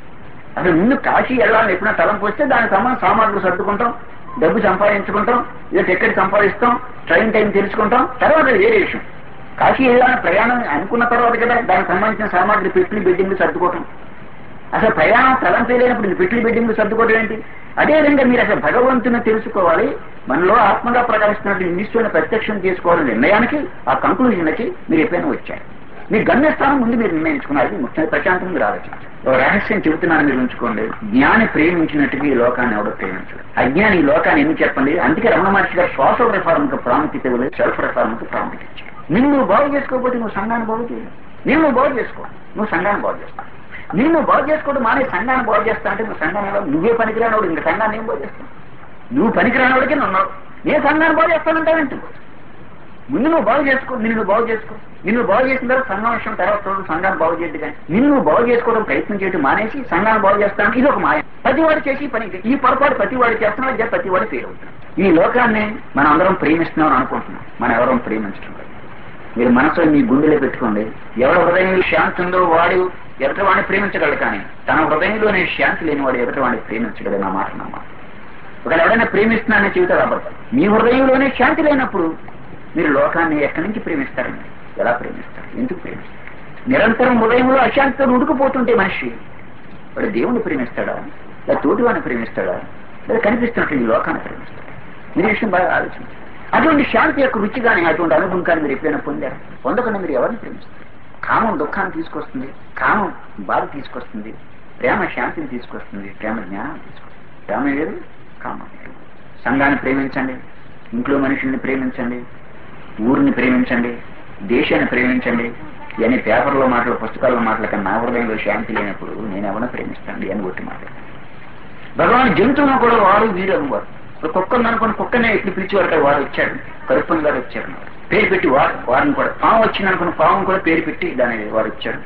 అసలు ముందు కాశీ వెళ్ళాలని ఎప్పుడైనా తలంపు వస్తే దానికి సంబంధం సామాగ్రి సర్దుకుంటాం డబ్బు సంపాదించుకుంటాం ఇదో టికెట్ సంపాదిస్తాం ట్రైన్ టైం తెలుసుకుంటాం తర్వాత అది వేరే విషయం కాశీ వెళ్ళాలని ప్రయాణం అనుకున్న తర్వాత కదా దానికి సంబంధించిన సామాగ్రి పెట్టి బిడ్డింగ్ సర్దుకోవటం అసలు ప్రయాణం తలంపే లేనప్పుడు ఇది పెట్టి బిడ్డింగ్ సర్దుకోవడం ఏంటి అదేవిధంగా మీరు అసలు భగవంతుని తెలుసుకోవాలి మనలో ఆత్మగా ప్రకాశిస్తున్నట్టు ఈశ్వరుని ప్రత్యక్షం చేసుకోవాలనే నిర్ణయానికి ఆ కంక్లూజన్కి మీరు ఎప్పుడైనా వచ్చారు మీ గమ్యస్థానం ముందు మీరు నిర్ణయించుకున్నారు ముఖ్యంగా ప్రశాంతం మీరు ఆలోచించారు ఒక రహస్యం చెబుతున్నాను మీరు ఉంచుకోండి జ్ఞాని ప్రేమించినట్టుగా ఈ లోకాన్ని ఎవడో ప్రేమించడు అజ్ఞాని ఈ లోకాన్ని ఎందుకు చెప్పండి అందుకే రమణ మహర్షి గారు శ్వాస రిఫార్మ్ కు ప్రాముఖ్యత ఇవ్వలేదు సెల్ఫ్ రిఫార్మ్ కు ప్రాముఖ్యత ఇచ్చారు నిన్ను నువ్వు బాగు చేసుకోకపోతే నువ్వు సంఘాన్ని బాగు చేయవు నిన్ను నువ్వు బాగు చేసుకో నువ్వు సంఘాన్ని బాగు చేస్తావు నిన్ను బాగు చేసుకోవడం మానే సంఘాన్ని బాగు చేస్తా అంటే నువ్వు సంఘాన్ని ఎలా- నువ్వే పనికిరానోడు ఇంకా సంఘాన్ని ఏం బాగు చేస్తావు నువ్వు పనికిరానోడికి ఉన్నావు నేను సంఘాన్ని బాగు చేస్తానంటావేంటి ముందు నువ్వు బాగు చేసుకో నిన్ను నువ్వు బాగు చేసుకో నిన్ను బాగు చేసిన తర్వాత సంఘం విషయం తర్వాత చూడు, సంఘాన్ని బాగు చేయద్దు కానీ నిన్ను నువ్వు బాగు చేసుకోవడం ప్రయత్నం చేయడం మానేసి సంఘాన్ని బాగు చేస్తానికి ఇది ఒక మాయ ప్రతివాడు చేసి ఈ పని ఇది. ఈ పొరపాటు ప్రతివాడు చేస్తున్నాడు ఇదే ప్రతివాడు ఫెయిల్ అవుతున్నాడు ఈ లోకాన్ని మనం అందరం ప్రేమిస్తున్నాం అని అనుకుంటున్నాం మనం ఎవరం ప్రేమించడం లేదు. మీరు మనసులో మీ గుండెలో పెట్టుకోండి ఎవరి హృదయంలో శాంతి ఉందో వాడు ఎదుటి వాడిని ప్రేమించగలడు కానీ తన హృదయంలోనే శాంతి లేని వాడు ఎదుటి వాడిని ప్రేమించగలడు నా మాట నమ్మ ఒకవేళ ఎవడైనా ప్రేమిస్తున్నానని చెబుతాడు అబద్ధం మీ హృదయంలోనే శాంతి లేనప్పుడు మీరు లోకాన్ని ఎక్కడి నుంచి ప్రేమిస్తారండి ఎలా ప్రేమిస్తారు ఎందుకు ప్రేమిస్తారు నిరంతరం హృదయంలో అశాంతితో ఉడుకుపోతుంటే మనిషి వాడు దేవుణ్ణి ప్రేమిస్తాడా లేదా తోటివాడిని ప్రేమిస్తాడా లేదా కనిపిస్తున్నట్టు ఈ లోకాన్ని ప్రేమిస్తాడా మీరు ఈ విషయం బాగా ఆలోచించారు అటువంటి శాంతి యొక్క రుచి కానీ అటువంటి అనుభవం కానీ మీరు ఎప్పుడైనా పొందారు పొందకుండా మీరు ఎవరిని ప్రేమిస్తారు కామం దుఃఖాన్ని తీసుకొస్తుంది కామం బాధ తీసుకొస్తుంది ప్రేమ శాంతిని తీసుకొస్తుంది ప్రేమ జ్ఞానాన్ని తీసుకొస్తుంది ప్రేమ వేరు కామం వేరు సంఘాన్ని ప్రేమించండి ఇంట్లో మనుషుల్ని ప్రేమించండి ఊరిని ప్రేమించండి దేశాన్ని ప్రేమించండి ఇవన్నీ పేపర్లో మాటలు పుస్తకాల్లో మాటలు కన్నా నా హృదయంలో శాంతి లేనప్పుడు నేను ఎవరిని ప్రేమిస్తాను అని కొట్టి మాట్లాడు భగవాన్ జంతువులను కూడా వారు వీరు అనువారు ఇప్పుడు కుక్క ఉందనుకుని కుక్కనే ఎప్పుడు పిలిచేవారు కదా వాడు వచ్చాడు కరుప్పన్ గారు వచ్చారు అన్నారు. పేరు పెట్టి వారు వారిని కూడా పాము వచ్చింది అనుకున్న పాము కూడా పేరు పెట్టి దాని వారు వచ్చారు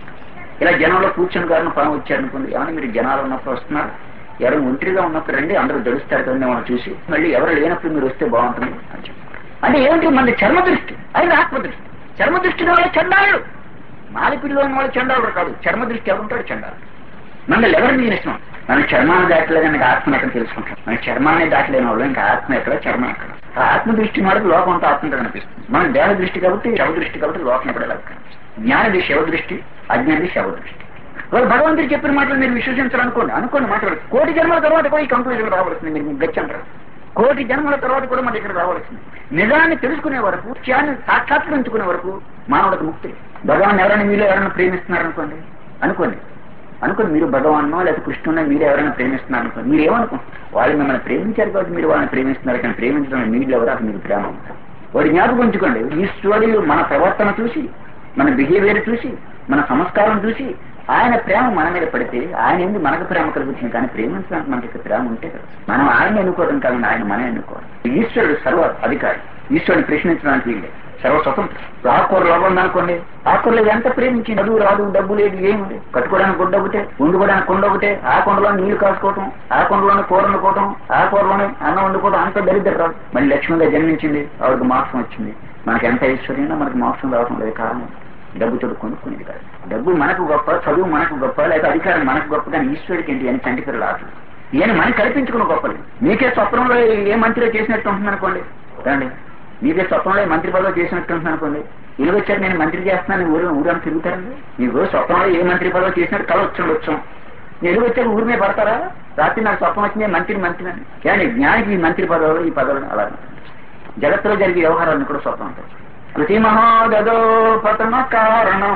ఇలా జనంలో కూర్చొని గారిని పాము వచ్చారు అనుకోండి ఏమన్నా మీరు జనాలు ఉన్నప్పుడు వస్తున్నారు ఎవరు ఒంటరిగా ఉన్నప్పుడు రండి అందరూ దొరుకుతారు కదా మనం చూసి మళ్ళీ ఎవరు లేనప్పుడు మీరు వస్తే బాగుంటుంది అని చెప్పారు అంటే ఏమిటి మన చర్మ దృష్టి అది ఆత్మ దృష్టి చర్మ దృష్టి వాళ్ళ చండాలు మాలిపిడిలో ఉన్న వాళ్ళు చండాలు కాదు చర్మ దృష్టి ఎవరుంటాడు చండాలు మనల్ని ఎవరు నియమిస్తున్నాం మన చర్మాన్ని దాటలేదు ఇంకా ఆత్మ ఎక్కడ తెలుసుకుంటాం మన చర్మాన్ని దాటలేని వాళ్ళు ఇంకా ఆత్మ ఎక్కడ చర్మం ఎక్కడ ఆ ఆత్మ దృష్టి మనకు లోకం అంతా ఆత్మగా కనిపిస్తుంది మన దేహ దృష్టి కాబట్టి శవ దృష్టి కాబట్టి లోకం ఎక్కడ ఎలా కనిపిస్తుంది జ్ఞానది శవ దృష్టి అజ్ఞానది శవ దృష్టి వాళ్ళు భగవంతుడు చెప్పిన మాటలు మీరు విశ్వసించాలనుకోండి అనుకోండి మాట్లాడు కోటి జన్మల తర్వాత కూడా ఈ కంక్లూజన్ రావాల్సింది మీరు గచ్చంటారు కోటి జన్మల తర్వాత కూడా మన దగ్గర రావాల్సింది నిజాన్ని తెలుసుకునే వరకు విషయాన్ని సాక్షాత్కరించుకునే వరకు మానవుడికి ముక్తి భగవాన్ ఎవరైనా మీలో ఎవరైనా ప్రేమిస్తున్నారనుకోండి అనుకోండి అనుకోండి మీరు భగవాన్నో లేదా కృష్ణునో మీరు ఎవరైనా ప్రేమిస్తున్నారు అనుకోండి మీరు ఏమనుకుంటారు వాళ్ళు మిమ్మల్ని ప్రేమించారు కాబట్టి మీరు వాళ్ళని ప్రేమిస్తున్నారు కానీ ప్రేమించడం మీరు ఎవరు అసలు మీకు ప్రేమ ఉంటారు వాడి జ్ఞాపకం ఉంచుకోండి ఈశ్వరుడు మన ప్రవర్తన చూసి మన బిహేవియర్ చూసి మన సంస్కారం చూసి ఆయన ప్రేమ మన మీద పడితే ఆయన ఎందుకు మనకు ప్రేమ కలుగుతుంది కానీ ప్రేమించడానికి మనకి ప్రేమ ఉంటే కదా మనం ఆయన ఎన్నుకోవడం కాదు ఆయన మనం ఎన్నుకోవాలి ఈశ్వరుడు సర్వ అధికారి ఈశ్వరుడు ప్రశ్నించడానికి వీళ్ళే సర్వస్వతంత్రం ఆకుకూర లోపం ఉందనుకోండి ఆకుకూరలో ఎంత ప్రేమించి చదువు రాదు డబ్బు లేదు ఏముంది కట్టుకోవడానికి గుడ్డ ఒకటే వండుకోవడానికి కొండ ఒకటే ఆ కొండలో నీళ్లు కాసుకోవటం ఆ కొండలోనే కూర వండుకోవటం ఆ కూరలోనే అన్నం వండుకోవటం అంత దరిద్రం రాదు మళ్ళీ లక్ష్మిగా జన్మించింది ఆవిడకి మోక్షం వచ్చింది మనకి ఎంత ఐశ్వర్యంగా మనకి మోక్షం రావడం లేదు కారణం డబ్బు చదువు కొనుక్కునేది కాదు డబ్బు మనకు గొప్ప చదువు మనకు గొప్ప లేదా అధికారం మనకు గొప్ప కానీ ఈశ్వరుడికి ఏంటి అని చంటి పిల్లలు ఆటలు ఈయన మనం కల్పించుకున్న గొప్పది మీకే స్వప్నంలో ఏ మంత్రిలో చేసినట్టు ఉంటుంది అనుకోండి రండి మీకే స్వప్నంలో ఏ మంత్రి పదవి చేసినట్టు ఉంటుంది అనుకోండి ఇల్లు వచ్చాక నేను మంత్రి చేస్తున్నాను ఊరు ఊరని తిరుగుతారండి మీకు స్వప్నంలో ఏ మంత్రి పదవి చేసినట్టు కళ వచ్చి వచ్చాం నేను వచ్చాక ఊరి మీద పడతారా రాత్రి నాకు స్వప్నం వచ్చింది మంత్రి మంత్రి అని కానీ జ్ఞానికి ఈ మంత్రి పదవులు ఈ పదవులు అలా జగత్తులో జరిగే వ్యవహారాలను కూడా స్వప్నం ఉంటాయి కృతి మహోదదో పతన కారణం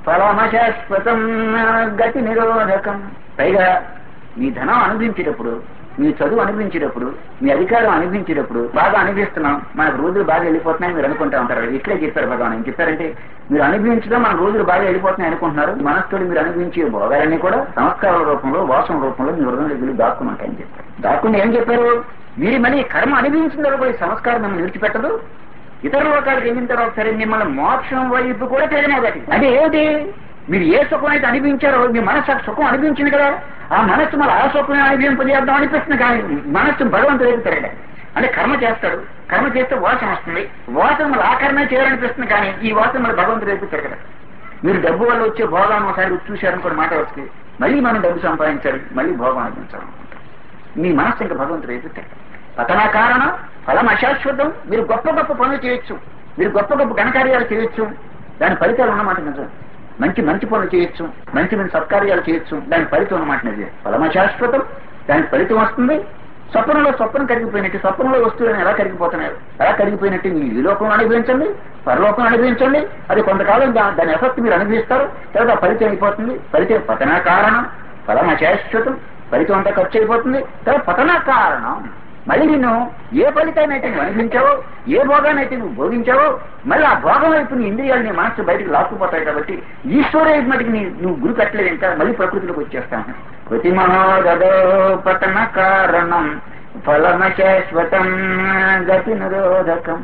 ఫలమశాశ్వతం గతి నిరోధకం పైగా మీ ధనం అనుభవించేటప్పుడు మీ చదువు అనుభవించేటప్పుడు మీ అధికారం అనుభవించేటప్పుడు బాగా అనుభవిస్తున్నాం మనకు రోజులు బాగా వెళ్ళిపోతున్నాయి మీరు అనుకుంటా ఉంటారు ఇట్లే చెప్పారు భగవాన్ ఏం చెప్పారంటే మీరు అనుభవించడం మన రోజులు బాగా వెళ్ళిపోతున్నాయి అనుకుంటున్నారు మనస్సుతో మీరు అనుభవించే భోగాలన్నీ కూడా సంస్కారాల రూపంలో వాసన రూపంలో మీ హృదయం దగ్గర దాక్కుని ఉంటాయని చెప్పారు దాక్కుని ఏం చెప్పారు మీరు మళ్ళీ కర్మ అనుభవించిన తర్వాత ఈ సంస్కారం మిమ్మల్ని విడిచిపెట్టదు ఇతర లోకాలకు వెళ్ళిన తర్వాత సరే మిమ్మల్ని మోక్షం వైపు కూడా తిరగనగటి అంటే ఏమిటి మీరు ఏ సుఖం అయితే అనిపించారో మీ మనసు ఆ సుఖం అనిపించింది కదా ఆ మనస్సు మళ్ళీ ఆ సుఖం అనిపింపజేద్దాం అనిపిస్తుంది కానీ మనస్సు భగవంతుడు వైపు తిరగడం అంటే కర్మ చేస్తాడు కర్మ చేస్తే వాసన వస్తుంది వాసన మళ్ళీ ఆ కర్మే చేయాలనిపిస్తుంది కానీ ఈ వాసన మళ్ళీ భగవంతుడి వైపు తిరగడం మీరు డబ్బు వల్ల వచ్చే భోగాన్ని ఒకసారి రుచి చూశారనుకోండి మాట వస్తే మళ్ళీ మనం డబ్బు సంపాదించాలి మళ్ళీ భోగం అనిపించాలనుకుంటాం మీ మనస్సు ఇంకా భగవంతుడు వైపు తిరగడం పతన కారణం ఫలం అశాశ్వతం మీరు గొప్ప గొప్ప పనులు చేయొచ్చు మీరు గొప్ప గొప్ప ఘనకార్యాలు చేయొచ్చు దాని ఫలితాలు ఉన్నమాట నిజం మంచి మంచి పనులు చేయొచ్చు మంచి మంచి సత్కార్యాలు చేయొచ్చు దాని ఫలితం ఉన్నమాట నిజం ఫలం అశాశ్వతం దానికి ఫలితం వస్తుంది స్వప్నంలో స్వప్నం కరిగిపోయినట్టు స్వప్నంలో వస్తువులను ఎలా కరిగిపోతున్నారు ఎలా కరిగిపోయినట్టు మీ ఈ లోకం అనుభవించండి పరలోకం అనుభవించండి అది కొంతకాలం దా- దాని ఎఫెక్ట్ మీరు అనుభవిస్తారు తర్వాత ఆ ఫలితం అయిపోతుంది ఫలితం పతన కారణం ఫలం అశాశ్వతం ఫలితం అంతా ఖర్చు అయిపోతుంది తర్వాత పతన కారణం మళ్ళీ నిన్ను ఏ ఫలితాన్ని అయితే నువ్వు అనుభవించావో ఏ భోగాన్ని అయితే నువ్వు భోగించావో మళ్ళీ ఆ భోగం వైపు నీ ఇంద్రియాలు నీ మనసు బయటకు లాక్కుపోతాయి కాబట్టి ఈశ్వర మటుకు నీ నువ్వు గురి కట్టలేదు ఇంకా మళ్ళీ ప్రకృతిలోకి వచ్చేస్తాను ప్రతి మహోదో పతన కారణం ఫలమ శాశ్వతం గతి నిరోధకం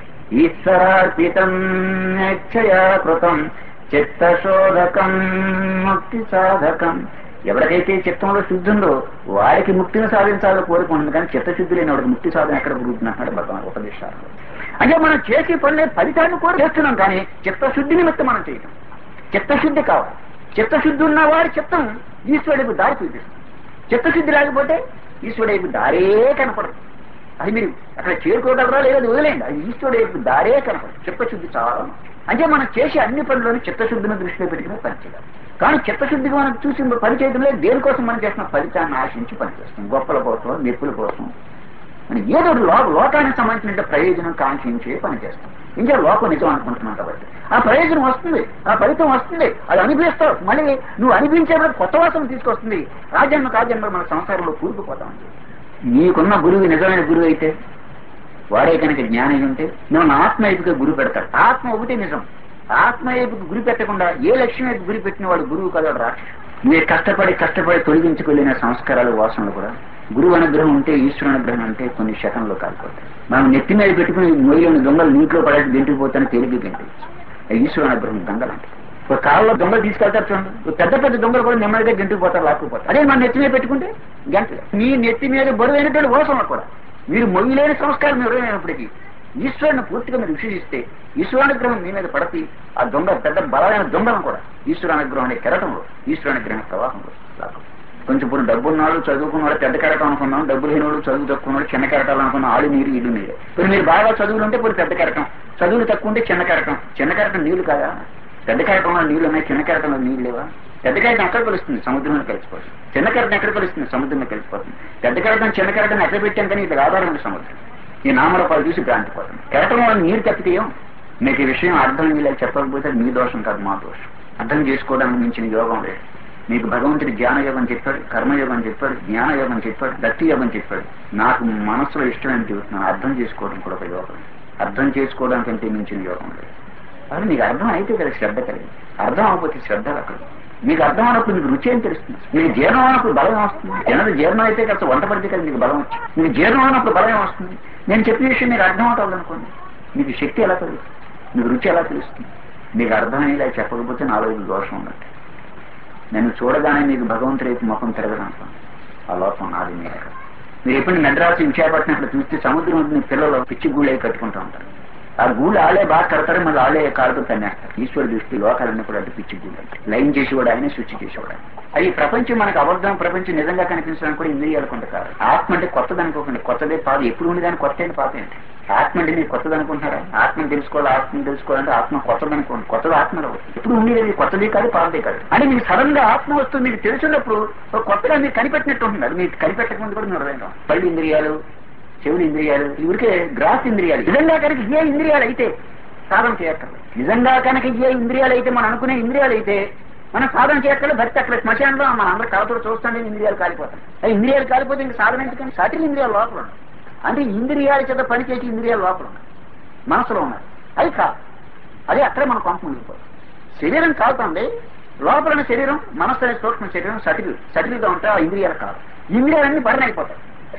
ఈశ్వరార్పితం నిశ్చయా కృతం చిత్తశోధకం ముక్తి సాధకం ఎవరికైతే చిత్తంలో శుద్ధి ఉందో వారికి ముక్తిని సాధించాలని కోరుకుంటుంది కానీ చిత్తశుద్ధి లేని వాడికి ముక్తి సాధన ఎక్కడ కుదురుతున్నట్టు భగవాన్ ఉపదేశాలు అంటే మనం చేసే పనులే ఫలితాన్ని కూడా చేస్తున్నాం కానీ చిత్తశుద్ధి నిమిత్తం మనం చేయటం చిత్తశుద్ధి కావాలి చిత్తశుద్ధి ఉన్న వారి చిత్తం ఈశ్వరుడికి దారి చూపిస్తుంది చిత్తశుద్ధి లేకపోతే ఈశ్వరుడికి దారే కనపడదు అది మీరు అక్కడ చేరుకోగలరా లేదో వదిలేయండి అది ఈశ్వరుడు యొక్క దారే కనపడదు చిత్తశుద్ధి చాలా ముఖ్యం. అంటే మనం చేసే అన్ని పనులను చిత్తశుద్ధిని దృష్టిలో పెట్టుకుని పనిచేయాలి కానీ చిత్తశుద్ధిగా మనం చూసి పని చేయడం లేదు దేనికోసం మనం చేస్తున్న ఫలితాన్ని ఆశించి పనిచేస్తాం గొప్పల కోసం మెప్పుల కోసం అని ఏదో ఒకటి లో లోకానికి సంబంధించిన ప్రయోజనం కాంక్షించే పని చేస్తాం ఇంకా లోకం నిజం అనుకుంటున్నాం కాబట్టి ఆ ప్రయోజనం వస్తుంది ఆ ఫలితం వస్తుంది అది అనుభవిస్తావు మళ్ళీ నువ్వు అనుభవించేప్పుడు కొత్త వాసన తీసుకొస్తుంది ఆ జన్మ ఆ జన్మ మన సంసారంలో కూరుకుపోతామని చెప్పి నీకున్న గురువు నిజమైన గురువు అయితే వాడే కనుక జ్ఞానం ఉంటే నువ్వు నా ఆత్మ వైపుగా గురి పెడతాడు ఆత్మ ఒకటి నిజం ఆత్మ వైపుకి గురి పెట్టకుండా ఏ లక్ష్యం వైపు గురి పెట్టిన వాడు గురువు కదా రాక్షసు మీరు కష్టపడి కష్టపడి తొలగించుకోలేని సంస్కారాలు వాసనలు కూడా గురువు అనుగ్రహం ఉంటే ఈశ్వర అనుగ్రహం అంటే కొన్ని శకంలో కాలిపోతాయి మనం నెత్తి మీద పెట్టుకుని మొయ్యలోని దొంగలు నీటిలో పడేసి గెంటిపోతాను తేలిగ్గా గెంటి ఈశ్వర అనుగ్రహం దొంగలు అంటే ఒక కాలంలో దొంగలు తీసుకెళ్తారు చూడండి ఒక పెద్ద పెద్ద దొంగలు కూడా నెమ్మదిగా గెంటుకుపోతారు లాక్కుపోతారు అదే మన నెత్తి మీద పెట్టుకుంటే గంట మీ నెత్తి మీద బరువైనటువంటి వాసనలు కూడా మీరు మొయ్యలేని సంస్కారం ఎవరైనప్పటికీ ఈశ్వరుని పూర్తిగా మీరు విశ్వసిస్తే ఈశ్వరానుగ్రహం మీ మీద పడతి ఆ దొంగ పెద్ద బలమైన దొంగలను కూడా ఈశ్వరానుగ్రహం అనే కెరటంలో ఈశ్వరానుగ్రహం ప్రవాహంలో లాక్కు కొంచెం ఇప్పుడు డబ్బున్నాడు చదువుకున్నాడు పెద్ద కెరటం అనుకున్నాం డబ్బు లేనివాడు చదువు తక్కువన్నాడు చిన్న కెరటాలు అనుకున్నాం ఆడు నీరు ఇల్లు నీరు ఇప్పుడు మీరు బాగా చదువులు ఉంటే ఇప్పుడు పెద్ద కెరటం చదువులు తక్కువ ఉంటే చిన్న కెరటం చిన్న కెరటం నీళ్లు కాదా పెద్ద కెరటంలో నీళ్లు ఉన్నాయి చిన్న కెరటంలో నీళ్లు లేవా పెద్ద కెరటం ఎక్కడ కలుస్తుంది సముద్రంలో కలిసిపోతుంది చిన్న కెరటం ఎక్కడ కలుస్తుంది సముద్రంలో కలిసిపోతుంది పెద్ద కెరటం చిన్న కెరటం ఎక్కడ పెట్టాం కానీ ఇది ఆధారమైన సముద్రం ఈ నామరూపాలు చూసి భ్రాంతిపోతుంది కెరటంలో నీరు తప్పితే ఏం మీకు ఈ విషయం అర్థం ఇలా చెప్పకపోతే మీ దోషం కాదు మా దోషం అర్థం చేసుకోవడానికి మించిన యోగం లేదు మీకు భగవంతుడి జ్ఞాన యోగం చెప్పాడు కర్మయోగం చెప్పాడు జ్ఞాన యోగం చెప్పాడు భక్తి యోగం చెప్పాడు నాకు మనసులో ఇష్టమైన చెబుతున్నాను అర్థం చేసుకోవడం కూడా ఒక యోగం అర్థం చేసుకోవడానికంటే మించిన యోగం లేదు అది మీకు అర్థం అయితే కదా శ్రద్ధ కలిగి అర్థం అవ్వకపోతే శ్రద్ధ అక్కడ మీకు అర్థం అయినప్పుడు మీకు రుచి ఏం తెలుస్తుంది మీకు జీర్ణం అయినప్పుడు బలం వస్తుంది జనది జీర్ణం అయితే కాస్త వంట పడితే కదా మీకు బలం వచ్చింది మీకు జీర్ణం అయినప్పుడు బలం వస్తుంది నేను చెప్పిన విషయం మీకు అర్థం అవుతుంది అనుకోండి మీకు శక్తి ఎలా కలుగుతుంది మీకు రుచి ఎలా తెలుస్తుంది మీకు అర్థమయ్యేలా చెప్పకపోతే నాలో ఇది దోషం ఉన్నట్టు నన్ను చూడగానే మీకు భగవంతుడి వైపు ముఖం తిరగడం ఆ లోపం నాది మీద మీరు ఎప్పుడు మెడ్రాసు విశాఖపట్నం అట్లా చూస్తే సముద్రం ఉంటుంది పిల్లలు పిచ్చి గూళ్ళే కట్టుకుంటూ ఉంటారు ఆ గూళ్ళు ఆలే బాగా కడతారు మళ్ళీ ఆలే కాలుతో తన్నేస్తారు ఈశ్వర దృష్టి లోకాలన్నీ కూడా అటు పిచ్చి గూళ్ళు అంటారు లైన్ చేసేవాడు ఆయన శుచి చేసేవాడు ఆయన. అది ప్రపంచం మనకు అబద్ధం ప్రపంచం నిజంగా కనిపించడానికి కూడా ఇంద్రియాలు కొంత కాదు ఆత్మ అంటే కొత్తది అనుకోకండి కొత్తదే పాదు ఎప్పుడు ఉండేదాన్ని కొత్త ఏంటి పాత ఏంటి ఆత్మ అంటే మీరు కొత్తది అనుకుంటున్నారా ఆత్మను తెలుసుకోవాలి ఆత్మను తెలుసుకోవాలంటే ఆత్మ కొత్తది అనుకోండి కొత్తది ఆత్మలో ఎప్పుడు ఉండేది కొత్తది కాదు పాతదే కాదు అంటే మీకు సడన్ గా ఆత్మ వస్తుంది మీకు తెలిసినప్పుడు ఒక కొత్తగా మీరు కనిపెట్టినట్టు ఉంటుంది అది మీరు కనిపెట్టక ముందు కూడా మీరు అర్థం పళ్ళు ఇంద్రియాలు చెవులు ఇంద్రియాలు ఇవరికే గ్రాస్ ఇంద్రియాలు నిజంగా కనుక ఏ ఇంద్రియాలు అయితే సాధన చేయక్కర్లేదు నిజంగా కనుక ఏ ఇంద్రియాలు అయితే మనం అనుకునే ఇంద్రియాలు అయితే మనం సాధన చేయక్కర్లేదు భక్తి అక్కడ శ్మశానంలో మన అందరూ కళతో చూస్తానే ఇంద్రియాలు కాలిపోతాయి ఆ ఇంద్రియాలు కాలిపోతే ఇంకా సాధన ఎందుకని సటిల్ ఇంద్రియాలు లోపల ఉన్నాయి అంటే ఇంద్రియాల చేత పనిచేసే ఇంద్రియాలు లోపల ఉన్నాయి మనసులో ఉన్నాయి అది కాదు అది అక్కడే మన పంపం ఉండిపోతుంది శరీరం కాలుతుంది లోపల ఉన్న శరీరం మనస్సు అనే సూక్ష్మ శరీరం సటిల్ సటిల్గా ఉంటే ఆ ఇంద్రియాలు కాదు ఇంద్రియాలన్నీ బర్న్ అయిపోతాయి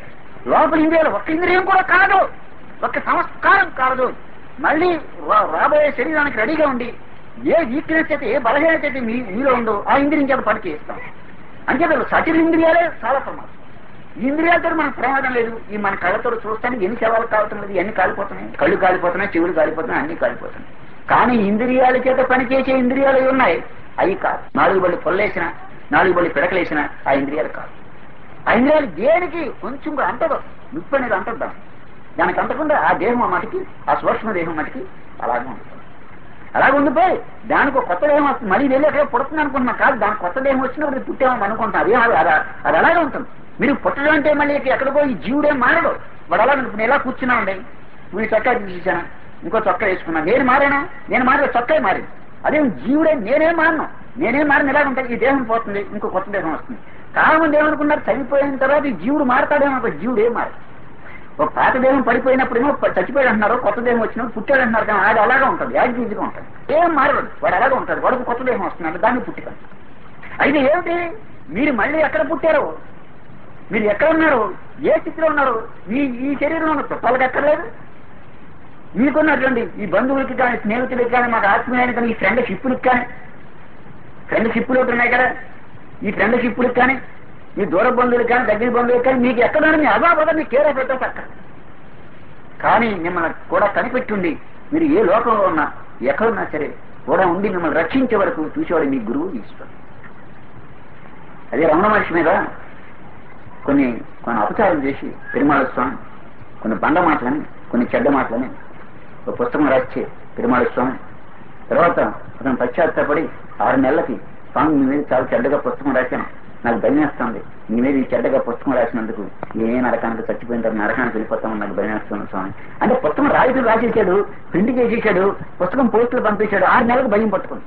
లోపల ఇంద్రియాలు ఒక్క ఇంద్రియం కూడా కాదు ఒక్క సంస్కారం కాదు మళ్ళీ రా- రాబోయే శరీరానికి రెడీగా ఉండి ఏ వీక్నెస్ అయితే ఏ బలహీనత అయితే మీ మీలో ఉందో ఆ ఇంద్రియం చేత పని చేస్తాం అంటే సటిల్ ఇంద్రియాలే చాలా ప్రమాదం ఈ ఇంద్రియాలతో మనకు ప్రమాదం లేదు ఈ మన కళ్ళతో చూస్తానికి ఎన్ని శవాలు కాలుతున్నది ఎన్ని కాలిపోతున్నాయి కళ్ళు కాలిపోతున్నాయి చెవులు కాలిపోతున్నాయి అన్ని కాలిపోతున్నాయి కానీ ఇంద్రియాల చేత పనిచేసే ఇంద్రియాలు అవి ఉన్నాయి అవి కాదు నాలుగు బళ్ళు పొల్లేసిన నాలుగు బళ్ళు పిడకలేసిన ఆ ఇంద్రియాలు కాదు ఆ ఇంద్రియాలు దేనికి కొంచెం కూడా అంటదు నిప్పు అనేది అంటద్దాం దానికి అంటకుండా ఆ దేహం ఆ మటుకి ఆ సూక్ష్మ దేహం మటుకి అలాగే ఉంటుంది అలాగే ఉండిపోయి దానికి ఒక కొత్త దేహం వస్తుంది మళ్ళీ వెళ్ళి అక్కడ పుడుతుంది అనుకుంటున్నాం కాదు దానికి కొత్త దేహం వచ్చినప్పుడు ఇది పుట్టామని అనుకుంటున్నాం అదే అది అది అది అలాగే ఉంటుంది మీరు పుట్టడం అంటే మళ్ళీ ఎక్కడికో ఈ జీవుడేం మారడు వాడు అలా నేను ఎలా కూర్చున్నామండి వీడి చొక్కా తీసేసాను ఇంకో చొక్కా వేసుకున్నాను నేను మారానా నేను మారే చొక్కా మారింది అదే జీవుడే నేనేం మారను నేనేం మారిన ఎలా ఉంటాయి ఈ దేహం పోతుంది ఇంకో కొత్త దేహం వస్తుంది చాలా మంది ఏమనుకున్నారు చనిపోయిన తర్వాత ఈ జీవుడు మారతాడేమో ఒక జీవుడు ఏం మారదు ఒక పాత దేహం పడిపోయినప్పుడేమో ప- చచ్చిపోయాడు అంటున్నారు కొత్త దేహం వచ్చినప్పుడు పుట్టాడు అంటున్నారు కానీ అది అలాగే ఉంటుంది యాజ్ ఈజీగా ఉంటుంది ఏం మారడు వాడు అలాగే ఉంటాడు వాడికి కొత్త దేహం వస్తున్నాడు దాన్ని పుట్టిక అయితే ఏమిటి మీరు మళ్ళీ ఎక్కడ పుట్టారు మీరు ఎక్కడ ఉన్నారు ఏ స్థితిలో ఉన్నారు మీ ఈ శరీరంలో ఉన్న చుట్టాలకు ఎక్కర్లేదు మీకున్నటువంటి ఈ బంధువులకి కానీ స్నేహితులకి కానీ మాకు ఆత్మీయానికి కానీ ఈ ఫ్రెండ్ షిప్పులకి కానీ ఫ్రెండ్ షిప్పులు ఒకటి ఉన్నాయి కదా ఈ ఫ్రెండ్ షిప్పులకి కానీ మీ దూర బంధువులకు కానీ దగ్గర బంధువులకు కానీ మీకు ఎక్కడైనా మీ అదాపద మీ కేర్ పెట్టేసి అక్కడ కానీ మిమ్మల్ని కూడా కనిపెట్టుండి మీరు ఏ లోకంలో ఉన్నా ఎక్కడున్నా సరే కూడా ఉండి మిమ్మల్ని రక్షించే వరకు చూసేవాడు మీ గురువు ఈశ్వరుడు అదే రమణ మహర్షి మీద కొన్ని కొన్ని అపచారం చేసి పెరుమాళ స్వామి కొన్ని బండ మాటలని కొన్ని చెడ్డ మాటలని ఒక పుస్తకం రాసి పెరుమాళ స్వామి తర్వాత అతను పశ్చాత్తపడి ఆరు నెలలకి స్వామి మీ మీద చాలా చెడ్డగా పుస్తకం రాశాను నాకు భయం వేస్తుంది మీ మీద ఈ చెడ్డగా పుస్తకం రాసినందుకు ఏ నరకానికి చచ్చిపోయిన తర్వాత నరకానికి వెళ్ళిపోతామని నాకు భయం వేస్తుంది స్వామి అంటే పుస్తకం రాయితీ రాసేసాడు ప్రింట్ చేసేసాడు పుస్తకం పోస్టులు పంపించాడు ఆరు నెలలకు భయం పట్టుకుంది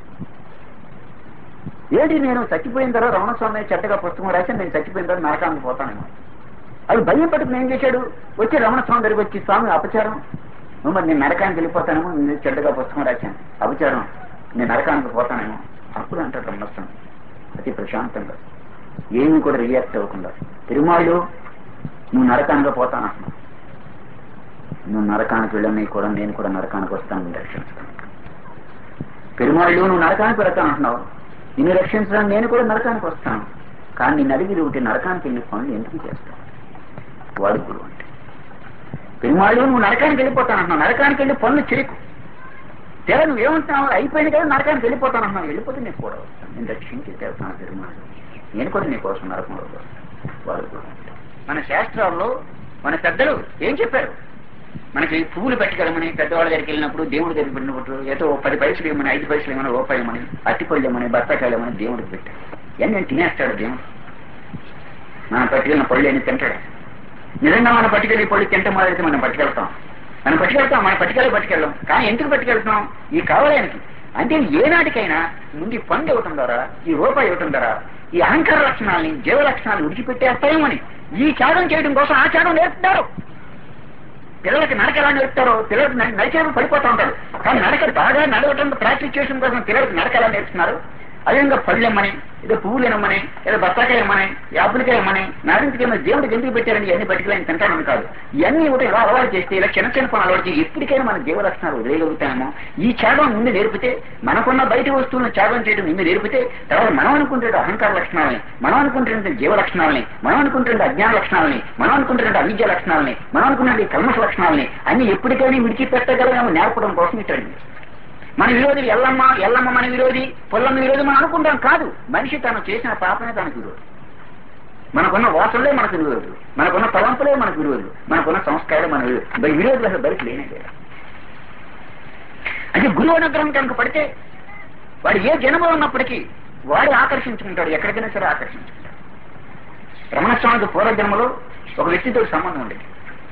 ఏంటి నేను చచ్చిపోయిన తర్వాత రమణస్వామి మీద చెడ్డగా పుస్తకం రాశాను నేను చచ్చిపోయిన తర్వాత నరకానికి పోతానేమో అది భయం పట్టుకుని ఏం చేశాడు వచ్చి రమణస్వామి దగ్గరికి వచ్చి స్వామి అపచారం నువ్వు మరి నేను నరకానికి వెళ్ళిపోతానేమో నేను చెడ్డగా పుస్తకం రాశాను అపచారం నేను నరకానికి పోతానేమో అప్పుడు అంటాడు రమణస్వామి అతి ప్రశాంతంగా ఏమీ కూడా రియాక్ట్ అవ్వకుండా తిరుమాళ్ళు నువ్వు నరకానికి పోతానంటున్నావు నువ్వు నరకానికి వెళ్ళని కూడా నేను కూడా నరకానికి వస్తాను నిన్ను రక్షించడానికి పెరుమాళ్ళు నువ్వు నరకానికి వెళ్తానంటున్నావు నిన్ను రక్షించడానికి నేను కూడా నరకానికి వస్తాను కానీ నిన్ను అడిగి ఒకటి నరకానికి వెళ్ళి పనులు ఎందుకు చేస్తావు వాడు గురువు అంటే పెరుమాళ్ళు నువ్వు నరకానికి వెళ్ళిపోతానంటున్నావు నరకానికి వెళ్ళి పనులు చేయకు తెర నువ్వేమంటున్నావు అయిపోయింది కదా నరకానికి వెళ్ళిపోతానంటున్నావు వెళ్ళిపోతే నేను కూడా వస్తాను నేను రక్షించి వెళ్తాను పెరుమాళ్ళు నేను కూడా నీ కోసం నరకంలో వస్తాను వాడు గురువు అంటే మన శాస్త్రాల్లో మన పెద్దలు ఏం చెప్పారు మనకి పువ్వులు పెట్టుకెళ్ళమని పెద్దవాళ్ళ దగ్గరికి వెళ్ళినప్పుడు దేవుడి దగ్గరికి వెళ్ళినప్పుడు ఏదో ఓ పది పైసలు ఇవ్వమని ఐదు పైసలు ఇవ్వమని రూపాయి ఇవ్వమని అట్టిపళ్ళు ఇవ్వమని బత్తాకాయలు ఇవ్వమని దేవుడికి పెట్టాడు ఇవన్నీ నేను తినేస్తాడు దేవుడు మనం పట్టుకెళ్ళిన పళ్ళు ఎన్ని తింటాడు నిజంగా మనం పట్టుకెళ్ళి పళ్ళు తింటే మొదలైతే మనం పట్టుకెళ్తాం మనం పట్టుకెళ్తాం మనం పట్టుకెళ్ళి పట్టుకెళ్ళాం కానీ ఎందుకు పట్టుకెళ్తున్నాం ఈ కావడానికి అంటే ఏనాటికైనా ముందు ఈ పండు ఇవ్వటం ద్వారా ఈ రూపాయి ఇవ్వటం ద్వారా ఈ అహంకార లక్షణాలని జీవ లక్షణాలు విడిచిపెట్టేస్తాయేమని ఈ త్యాగం చేయడం కోసం ఆ త్యాగం నేర్పుతారు పిల్లలకి నడక ఎలా నేర్పుతారో పిల్లలకి నడిచేపు పడిపోతూ ఉంటారు కానీ నడక బాగా నడవటం ప్రాక్టీస్ చేయడం కోసం పిల్లలకి నడక ఎలా నేర్పుతున్నారు అదేవిధంగా పళ్ళు ఇమ్మని ఏదో పువ్వులు ఇమ్మని ఏదో బత్తాకాయ ఇమ్మని యాపిల్కాయ ఇమ్మని నారింటికి దేవుడికి ఎందుకు పెట్టారని ఇవన్నీ పట్టుకుని తింటానని కాదు ఇవన్నీ ఒకటి ఇలా అలవాటు చేస్తే ఇలా చిన్న చిన్న పనులు అలవాటు చేసి ఎప్పటికైనా మన జీవ లక్షణాలు వదిలేయగలుగుతామో ఈ త్యాగం ముందు నేర్పితే మనకున్న బయట వస్తువులను త్యాగం చేయడం ముందు నేర్పితే తర్వాత మనం అనుకుంటే అహంకార లక్షణాలని మనం అనుకుంటున్న జీవ లక్షణాలని మనం అనుకుంటున్న అజ్ఞాన లక్షణాలని మనం అనుకుంటున్న అవిద్య లక్షణాలని మనం అనుకున్న కల్మష లక్షణాలని అన్ని ఎప్పటికైనా విడిచిపెట్టగలగాము నేర్పడం కోసం ఈ ట్రైనింగ్ మన విరోధి ఎల్లమ్మ ఎల్లమ్మ మన విరోధి పొల్లమ్మ విరోధి మనం అనుకుంటాం కాదు మనిషి తను చేసిన పాపమే తనకు విరోధి మనకున్న వాసనలే మనకు విరోధులు మనకున్న తలంపులే మనకు విరోధులు మనకున్న సంస్కారాలు మన విరోధులు విరోధులు అసలు బయట లేనే లేదు అంటే గురువు అనుగ్రహం కనుక పడితే వాడు ఏ జన్మలో ఉన్నప్పటికీ వాడు ఆకర్షించుకుంటాడు ఎక్కడికైనా సరే ఆకర్షించుకుంటాడు రమణస్వామికి పూర్వజన్మలో ఒక వ్యక్తితో సంబంధం ఉండేది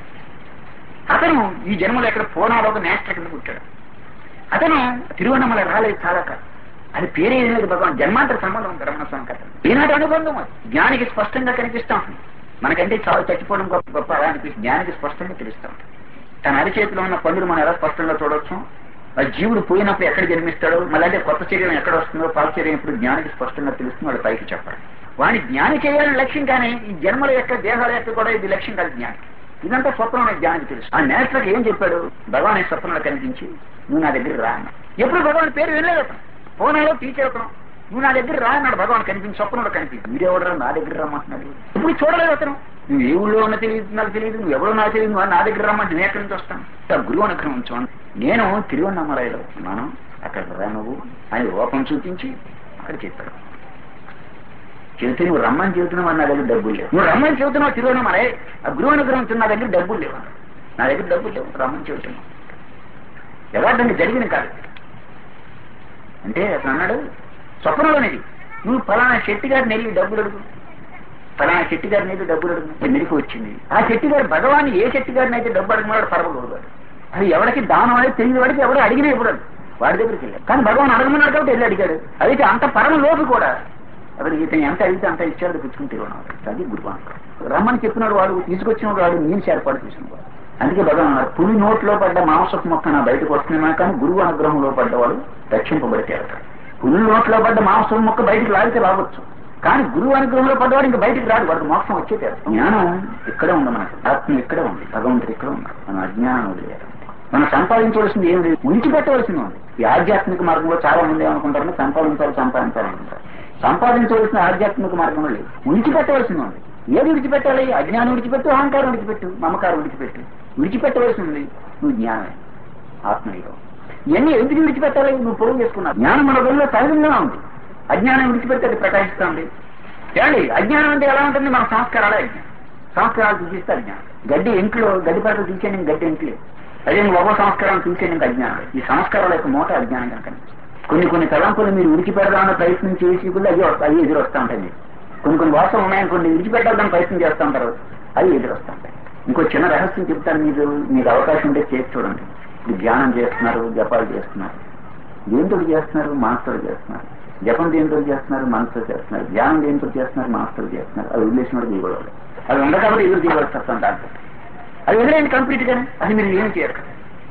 అతను ఈ జన్మలో ఎక్కడ పూర్ణాలో ఒక నేస్టర్ కింద పుట్టాడు అతను తిరువన్నమల రాలేదు చాలా కాదు అది పేరే ఏం లేదు భగవాన్ జన్మాంతర సంబంధం ఉంది రమణస్వామి కథ ఈనాటి అనుబంధం అది జ్ఞానికి స్పష్టంగా కనిపిస్తా ఉంటుంది మనకంటే చావు చచ్చిపోవడం గొప్ప గొప్ప అలా అనిపిస్తుంది జ్ఞానికి స్పష్టంగా తెలుస్తా ఉంటుంది తన అరిచేతిలో ఉన్న పండును మనం ఎలా స్పష్టంగా చూడొచ్చు ఆ జీవుడు పోయినప్పుడు ఎక్కడ జన్మిస్తాడో మళ్ళీ అంటే కొత్త శరీరం ఎక్కడ వస్తుందో పాత శరీరం ఎప్పుడు జ్ఞానికి స్పష్టంగా తెలుస్తుంది వాడు పైకి చెప్పాలి వాడిని జ్ఞాని చేయాలని లక్ష్యం కానీ ఈ జన్మల యొక్క దేహాల యొక్క కూడా ఇది లక్ష్యం కాదు జ్ఞానికి ఇదంతా స్వప్నం అనే జ్ఞానికి తెలుసు ఆ నేస్టర్కి ఏం చెప్పాడు భగవాన్ ఈ స్వప్నంలో కనిపించి నువ్వు నా దగ్గర రా అన్నాడు. ఎప్పుడు భగవాన్ పేరు వినలేదు అతను ఫోన్లో టీచర్ అతను నువ్వు నా దగ్గర రా అన్నాడు భగవాన్ కనిపించి స్వప్నంలో కనిపించి మీరెవడరా నా దగ్గర రమ్మంటున్నాడు ఇప్పుడు చూడలేదు అతను నువ్వు ఏ ఊళ్ళో ఉన్నా తెలియదు నాకు తెలియదు నువ్వు ఎవరో నాకు తెలియదు నువ్వు నా దగ్గర రమ్మంటే నేను ఎక్కడి నుంచి వస్తాను ఆ గురువు అనుగ్రహం ఉంచాను నేను తిరువన్నమలైలో ఉన్నాను అక్కడ రా నువ్వు అని రూపం చూపించి అక్కడ చెప్పాడు చెబితే నువ్వు రమ్మని చెబుతున్నావు నా దగ్గర డబ్బులు లేవు నువ్వు రమ్మని చెబుతున్నావు తిరువన్నమలై ఆ గురువు అనుగ్రహం నా దగ్గర డబ్బులు లేవు అన్నాడు. నా దగ్గర డబ్బులు లేవు రమ్మని చెబుతున్నావు యథార్థంగా జరిగిన కాదు అంటే అతను అన్నాడు స్వప్నంలోనిది నువ్వు ఫలానా శెట్టి గారిని వెళ్ళి డబ్బులు అడుగు ఫలానా శెట్టి గారిని వెళ్ళి డబ్బులు అడుగు మెరికి వచ్చింది ఆ శెట్టి గారు భగవాన్ ఏ శెట్టి గారిని అయితే డబ్బు అడగమన్నాడు పరమగుడు అది ఎవరికి దానం అనేది తెలియని వాడికి ఎవరు అడిగినా ఇవ్వడు వాడి దగ్గరికి వెళ్ళాడు కానీ భగవాన్ అడగమన్నాడు కాబట్టి వెళ్ళి అడిగాడు అయితే అంత పరమ లోపు కూడా అతను ఇతను ఎంత అడిగితే అంత ఇచ్చాడు పుచ్చుకుంటే అది గురువాను రమ్మని చెప్పినాడు వాడు తీసుకొచ్చిన వాడు నీళ్ళు ఏర్పాటు చేసిన వాడు అందుకే భగవాన్ అన్నారు పులి నోట్లో పడ్డ మాంసపు మొక్క నా బయటకు వస్తున్నా కానీ గురువు అనుగ్రహంలో పడ్డవాడు రక్షింపబడితే అవుతాడు పులి నోట్లో పడ్డ మాంసపు మొక్క బయటకు లాగితే రావచ్చు కానీ గురువు అనుగ్రహంలో పడ్డవాడు ఇంకా బయటకు రాడు వాడికి మోక్షం వచ్చేటే జ్ఞానం ఇక్కడే ఉంది మనకు ఆత్మ ఇక్కడే ఉంది భగవంతుడు ఇక్కడే ఉన్నాడు మన అజ్ఞానం వదిలేరు మనం సంపాదించవలసింది ఏం లేదు విడిచిపెట్టవలసింది ఉంది ఈ ఆధ్యాత్మిక మార్గంలో చాలా మంది ఏమనుకుంటారు సంపాదించాలి సంపాదించాలనుకుంటారు సంపాదించవలసిన ఆధ్యాత్మిక మార్గంలో లేదు విడిచిపెట్టవలసింది ఉంది ఏది విడిచిపెట్టాలి అజ్ఞానం విడిచిపెట్టు అహంకారం విడిచిపెట్టు మమకారం విడిచిపెట్టు విడిచిపెట్టవలసింది నువ్వు జ్ఞానమే ఆత్మీయం ఇవన్నీ ఎందుకు విడిచిపెట్టాలి నువ్వు పొరుగు చేసుకున్నావు జ్ఞానం మన వల్ల సహజంగా ఉంది అజ్ఞానం విడిచిపెట్టి అది ప్రకాశిస్తుంది ఏమండి అజ్ఞానం అంటే ఎలా ఉంటుంది మన సంస్కారాలే అజ్ఞానం సంస్కారాలు తీసిస్తే అజ్ఞానం గడ్డి ఇంట్లో గడ్డి పడత తీసేయండి గడ్డి ఇంట్లో అదే ఒక సంస్కారం తీసేయండి అజ్ఞానం ఈ సంస్కారాల యొక్క మూట అజ్ఞానం కనుక కొన్ని కొన్ని తలంపులు మీరు విడిచిపెడదామన్న ప్రయత్నం చేసి కూడా అవి వస్తా- అవి ఎదురు వస్తూ ఉంటాయి మీకు కొన్ని కొన్ని వాసనలు ఉన్నాయనుకోండి విడిచిపెట్టాలని ప్రయత్నం చేస్తూ ఉంటారు అవి ఎదురు వస్తూ ఉంటాయి ఇంకో చిన్న రహస్యం చెప్తాను మీరు మీకు అవకాశం ఉంటే చేసి చూడండి ఇప్పుడు ధ్యానం చేస్తున్నారు జపాలు చేస్తున్నారు దేంతో చేస్తున్నారు మనసుతో చేస్తున్నారు జపం దేంతో చేస్తున్నారు మనసుతో చేస్తున్నారు ధ్యానం దేంతో చేస్తున్నారు మనసుతో చేస్తున్నారు అది వదిలేసిన వాడు దిగబడాలి అది ఉండ కాబట్టి ఎదురు దిగబడి వస్తాం దాంట్లో అది వదిలేయండి కంప్లీట్ గానే అది మీరు ఏమి చేయరు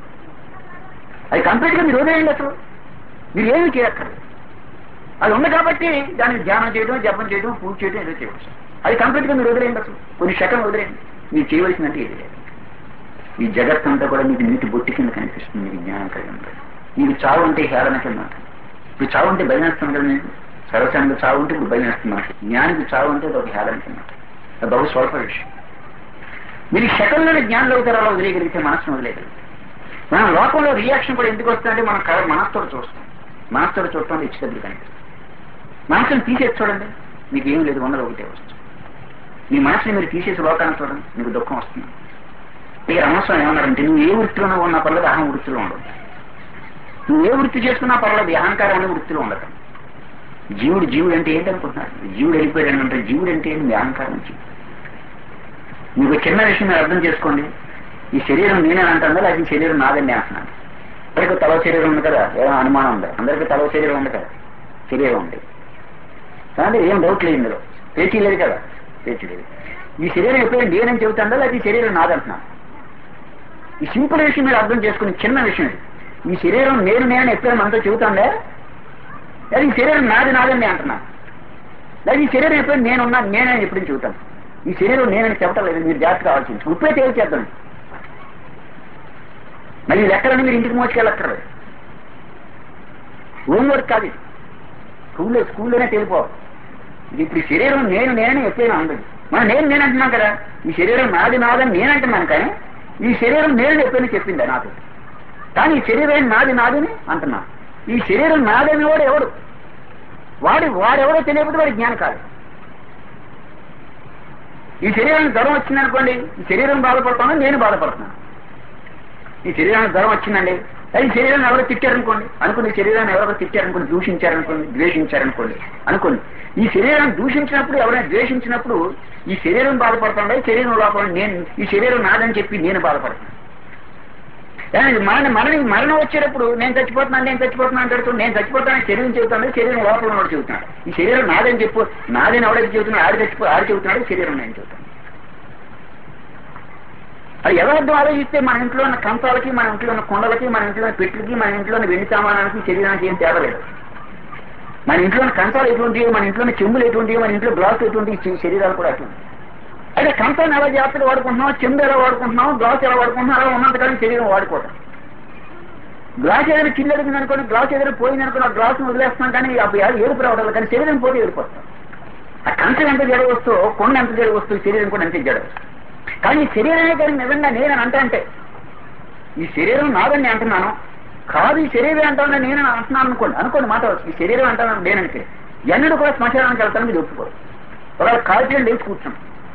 అది కంప్లీట్ గా మీరు వదిలేయండి అసలు మీరు ఏమి చేయక్కర్లేదు అది ఉంది కాబట్టి దానికి ధ్యానం చేయడం జపం చేయడం పూజ చేయడం ఏదో చేయవచ్చు అది కంప్లీట్ గా మీరు వదిలేయండి అసలు కొన్ని సెకండ్ వదిలేయండి మీరు చేయవలసిందంటే ఇది లేదు ఈ జగత్ అంతా కూడా మీకు నీటి బొట్టి కింద కనిపిస్తుంది మీకు జ్ఞానం కలిగి ఉంటుంది మీకు చావు అంటే హేళన కింద ఉంటుంది ఇప్పుడు చావు అంటే భయం వేస్తుంది కదా మీకు సర్వసానికి చావు అంటే ఇప్పుడు భయం వేస్తుంది మనకి జ్ఞానికి చావు అంటే అది ఒక హేళన కింద ఉంటుంది అది బహు స్వల్ప విషయం మీరు ఈ సెకండ్లోనే జ్ఞానంలో అవుతారు అలా వదిలేయగలిగితే మనసును వదిలేయగలిగితే మన లోకంలో రియాక్షన్ కూడా ఎందుకు వస్తుందంటే మనం కళ మనస్సుతో చూస్తాం మనస్సుతో చూడటం ఇచ్చి దగ్గర కనిపిస్తుంది మనసుని తీసేసి చూడండి మీకు ఏం లేదు ఉన్నది ఒకటే వస్తుంది మీ మనసుని మీరు తీసేసి లోకాన్ని చూడండి మీకు దుఃఖం వస్తుంది ఇక రమస్వామి ఏమన్నారంటే నువ్వు ఏ వృత్తిలోనూ ఉన్నా పర్లేదు అహం వృత్తిలో ఉండదు నువ్వు ఏ వృత్తి చేసుకున్నా పర్లేదు ఈ అహంకారం అనే వృత్తిలో ఉండదు జీవుడు జీవుడు అంటే ఏంటనుకుంటున్నాడు జీవుడు వెళ్ళిపోయాడు అంటే జీవుడు అంటే ఏంటి మీ అహంకారం నుంచి మీకు చిన్న విషయం మీరు అర్థం చేసుకోండి ఈ శరీరం నేనే అంటుందా లేకపోతే ఈ శరీరం నాదండి అంటున్నాను అందరికీ తల శరీరం ఉంది కదా ఏదో అనుమానం ఉంది అందరికీ తల శరీరం ఉంది కదా శరీరం ఉంది కానీ ఏం డౌట్ లేదు ఇందులో పేచీ లేదు కదా పేచీ లేదు ఈ శరీరం ఎప్పుడైనా నేనని చెబుతుందా లేకపోతే ఈ శరీరం నాదంటున్నాను ఈ సింపుల్ విషయం మీరు అర్థం చేసుకుని చిన్న విషయం ఇది ఈ శరీరం నేను నేను ఎప్పుడైనా మనతో చెబుతాండే లేదా ఈ శరీరం నాది నాదని నేను అంటున్నాను లేదా ఈ శరీరం ఎప్పుడు నేనున్నాను నేనే ఎప్పుడు చెబుతాను ఈ శరీరం నేనని చెప్పటం లేదు మీరు జాగ్రత్తగా ఆలోచించు ఇప్పుడే తేల్చేద్దాం మరి ఇది ఎక్కడని మీరు ఇంటికి మోసుకెళ్ళక్కర్లేదు హోంవర్క్ కాదు ఇది. స్కూల్లో స్కూల్లోనే తెలిపోవాలి ఇది ఇప్పుడు ఈ శరీరం నేను నేనని ఎప్పుడైనా ఉండదు మనం నేను నేను అంటున్నాను కదా ఈ శరీరం నాది నాదని నేను అంటున్నాను కానీ ఈ శరీరం నేను ఎప్పుడైనా చెప్పిందా నాకు కానీ ఈ శరీరం నాది నాదని అంటున్నాను ఈ శరీరం నాదని వాడు ఎవడు వాడు వాడెవడో తెలియకపోతే వాడి జ్ఞానం కాదు ఈ శరీరానికి జ్వరం వచ్చిందనుకోండి ఈ శరీరం బాధపడుతున్నా నేను బాధపడుతున్నాను ఈ శరీరానికి జ్వరం వచ్చిందండి అది ఈ శరీరాన్ని ఎవరో తిట్టారనుకోండి అనుకోండి ఈ శరీరాన్ని ఎవరో తిట్టారనుకోండి దూషించారనుకోండి ద్వేషించారనుకోండి అనుకోండి ఈ శరీరాన్ని దూషించినప్పుడు ఎవరైనా ద్వేషించినప్పుడు ఈ శరీరం బాధపడుతుండే శరీరం లోపల నేను ఈ శరీరం నాదని చెప్పి నేను బాధపడుతున్నాను కానీ మరణ మరణ మరణం వచ్చేటప్పుడు నేను చచ్చిపోతున్నాను నేను చచ్చిపోతున్నాను అంటాడు నేను చచ్చిపోతానని శరీరం చెబుతాను శరీరం లోపల ఉన్నవాడు చెబుతున్నాడు ఈ శరీరం నాదని చెప్పు నాదని ఎవడైతే చెబుతున్నాడు ఆడు చచ్చిపో ఆడు చెబుతున్నాడు శరీరం నేను చెబుతాను అది యథార్థం ఆలోచిస్తే మన ఇంట్లో ఉన్న కంచాలకి మన ఇంట్లో ఉన్న కొండలకి మన ఇంట్లో ఉన్న పెట్లకి మన ఇంట్లో ఉన్న వెండి సామానానికి శరీరానికి ఏం తేడా లేదు మన ఇంట్లో ఉన్న కంచాలు ఎటువంటివి మన ఇంట్లో ఉన్న చెంబులు ఎటువంటివి మన ఇంట్లో గ్లాసులు ఎటువంటి ఈ శరీరాలు కూడా అటువంటి అయితే కంచాన్ని ఎలా జాగ్రత్తగా వాడుకుంటున్నాం చెంబు ఎలా వాడుకుంటున్నాం గ్లాస్ ఎలా వాడుకుంటున్నాం అలా ఉన్నంతకాలం శరీరం వాడుకోవటం గ్లాస్ ఏదైనా చిల్లు అడిగింది అనుకోండి గ్లాస్ ఏదైనా పోయింది అనుకోండి ఆ గ్లాసును వదిలేస్తున్నాం కానీ అప్పుడు ఎవరు ఏడుపు రావడం కానీ శరీరం పోతే ఏడిపోతాం ఆ కంచం ఎంత జడ వస్తూ కొండ ఎంత జడ వస్తూ శరీరం కూడా అంతే జడ కానీ ఈ శరీరమే కానీ నిజంగా నేనని అంటే అంటే ఈ శరీరం నాదని నేను అంటున్నాను కాదు ఈ శరీరం అంటాను నేను అంటున్నాను అనుకోండి అనుకోండి మాట ఈ శరీరం అంటాను నేనంటే ఎన్నడూ కూడా శ్మశానానికి వెళ్తాను మీరు ఒప్పుకోరు ఒకవేళ కాల్చిన లేచి కూర్చున్నాం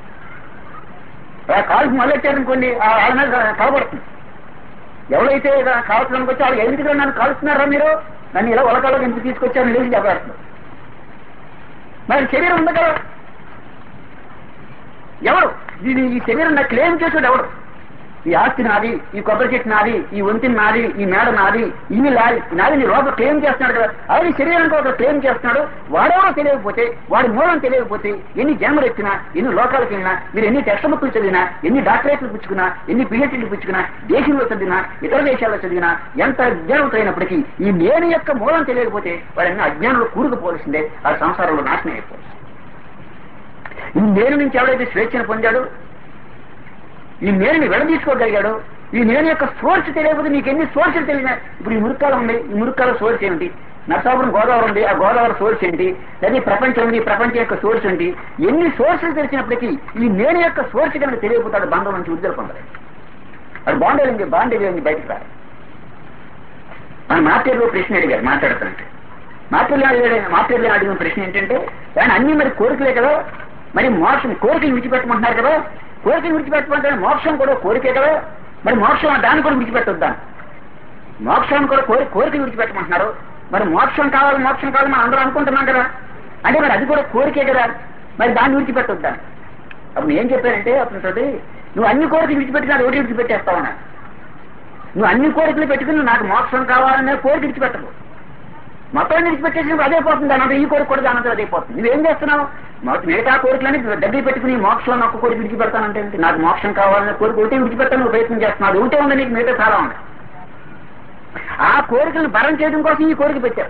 కాల్చి మొదలెట్టారనుకోండి ఆ వాళ్ళ మీద కలబడుతుంది ఎవరైతే కాల్చడానికి వచ్చి వాళ్ళు ఎందుకు నన్ను కాలుస్తున్నారా మీరు నన్ను ఇలా ఒలకాలకు ఎందుకు తీసుకొచ్చారని లేచి చెప్పేస్తున్నారు మరి శరీరం ఉంది కదా ఎవరు ఇది ఈ శరీరం నాకు క్లెయిమ్ చేసాడు ఎవడు ఈ ఆస్తి నాది ఈ కొబ్బరి చెట్టు నాది ఈ వంతి నాది ఈ మేడ నాది ఇవి నాది నాది నీ లోపల క్లెయిమ్ చేస్తున్నాడు కదా అది శరీరానికి ఒక క్లెయిమ్ చేస్తున్నాడు వాడెవరో తెలియకపోతే వాడి మూలం తెలియకపోతే ఎన్ని జన్మలు ఎత్తినా ఎన్ని లోకాలకు వెళ్ళినా మీరు ఎన్ని టెక్స్ట్ బుక్లు చదివినా ఎన్ని డాక్టరేట్లు పుచ్చుకున్నా ఎన్ని పిహెచ్డీలు పుచ్చుకున్నా దేశంలో చదివినా ఇతర దేశాల్లో చదివినా ఎంత అజ్ఞానమైనప్పటికీ ఈ నేను యొక్క మూలం తెలియకపోతే వాడన్ని అజ్ఞానంలో కూరుకుపోవలసిందే ఆ సంసారంలో నాశనం అయిపోతుంది ఈ నేను నుంచి ఎవడైతే స్వేచ్ఛను పొందాడో ఈ నేరుని విడదీసుకోగలిగాడు ఈ నేను యొక్క సోర్స్ తెలియకపోతే నీకు ఎన్ని సోర్సులు తెలియనా ఇప్పుడు ఈ మురుక్కాలు ఉంది ఈ మురుక్కాల సోర్స్ ఏంటి నరసాపురం గోదావరి ఉంది ఆ గోదావరి సోర్స్ ఏంటి లేదా ఈ ప్రపంచం ఉంది ఈ ప్రపంచం యొక్క సోర్స్ ఏంటి ఎన్ని సోర్సులు తెలిసినప్పటికీ ఈ నేను యొక్క సోర్స్ కనుక తెలియకపోతాడు బంధం నుంచి విడుదల పొందలేదు అది బాండేది బాండేది బయటకు రాదు మన మార్టేర్లో ప్రశ్న అడిగారు మాట్లాడుతుంటే మార్టేర్లో అడిగాడు మార్టేర్లో అడిగిన ప్రశ్న ఏంటంటే ఆయన అన్ని మరి కోరికలే కదా మరి మోక్షం కోరికలు విడిచిపెట్టమంటున్నారు కదా కోరికలు విడిచిపెట్టమంటే మోక్షం కూడా కోరికే కదా మరి మోక్షం దాన్ని కూడా విడిచిపెట్టొద్దా మోక్షాన్ని కూడా కోరి కోరికలు విడిచిపెట్టమంటున్నారు మరి మోక్షం కావాలి మోక్షం కావాలి మనం అందరూ అనుకుంటున్నాం కదా అంటే మరి అది కూడా కోరికే కదా మరి దాన్ని విడిచిపెట్టొద్దా అప్పుడు ఏం చెప్పానంటే అతనితోటి నువ్వు అన్ని కోరికలు విడిచిపెట్టినా ఒకటి విడిచిపెట్టేస్తావు అన్నా నువ్వు అన్ని కోరికలు పెట్టుకుని నాకు మోక్షం కావాలనే కోరిక విడిచిపెట్టదు మొత్తం విడిచిపెట్టేసినప్పుడు అదే పోతుంది అన్నది ఈ కోరిక కూడా దానంతా అదే పోతుంది నువ్వేం చేస్తున్నావు మొత్తం మిగతా కోరికలని దగ్గర పెట్టుకుని మోక్షంలో ఒక్క కోరిక విడిచిపెడతానంటే ఏంటి? నాకు మోక్షం కావాలనే కోరిక ఒకటే విడిచిపెట్టాను నువ్వు ప్రయత్నం చేస్తున్నావు అది ఒకటే ఉంది నీకు మిగతా చాలా ఉంది ఆ కోరికలను భరం చేయడం కోసం ఈ కోరిక పెట్టారు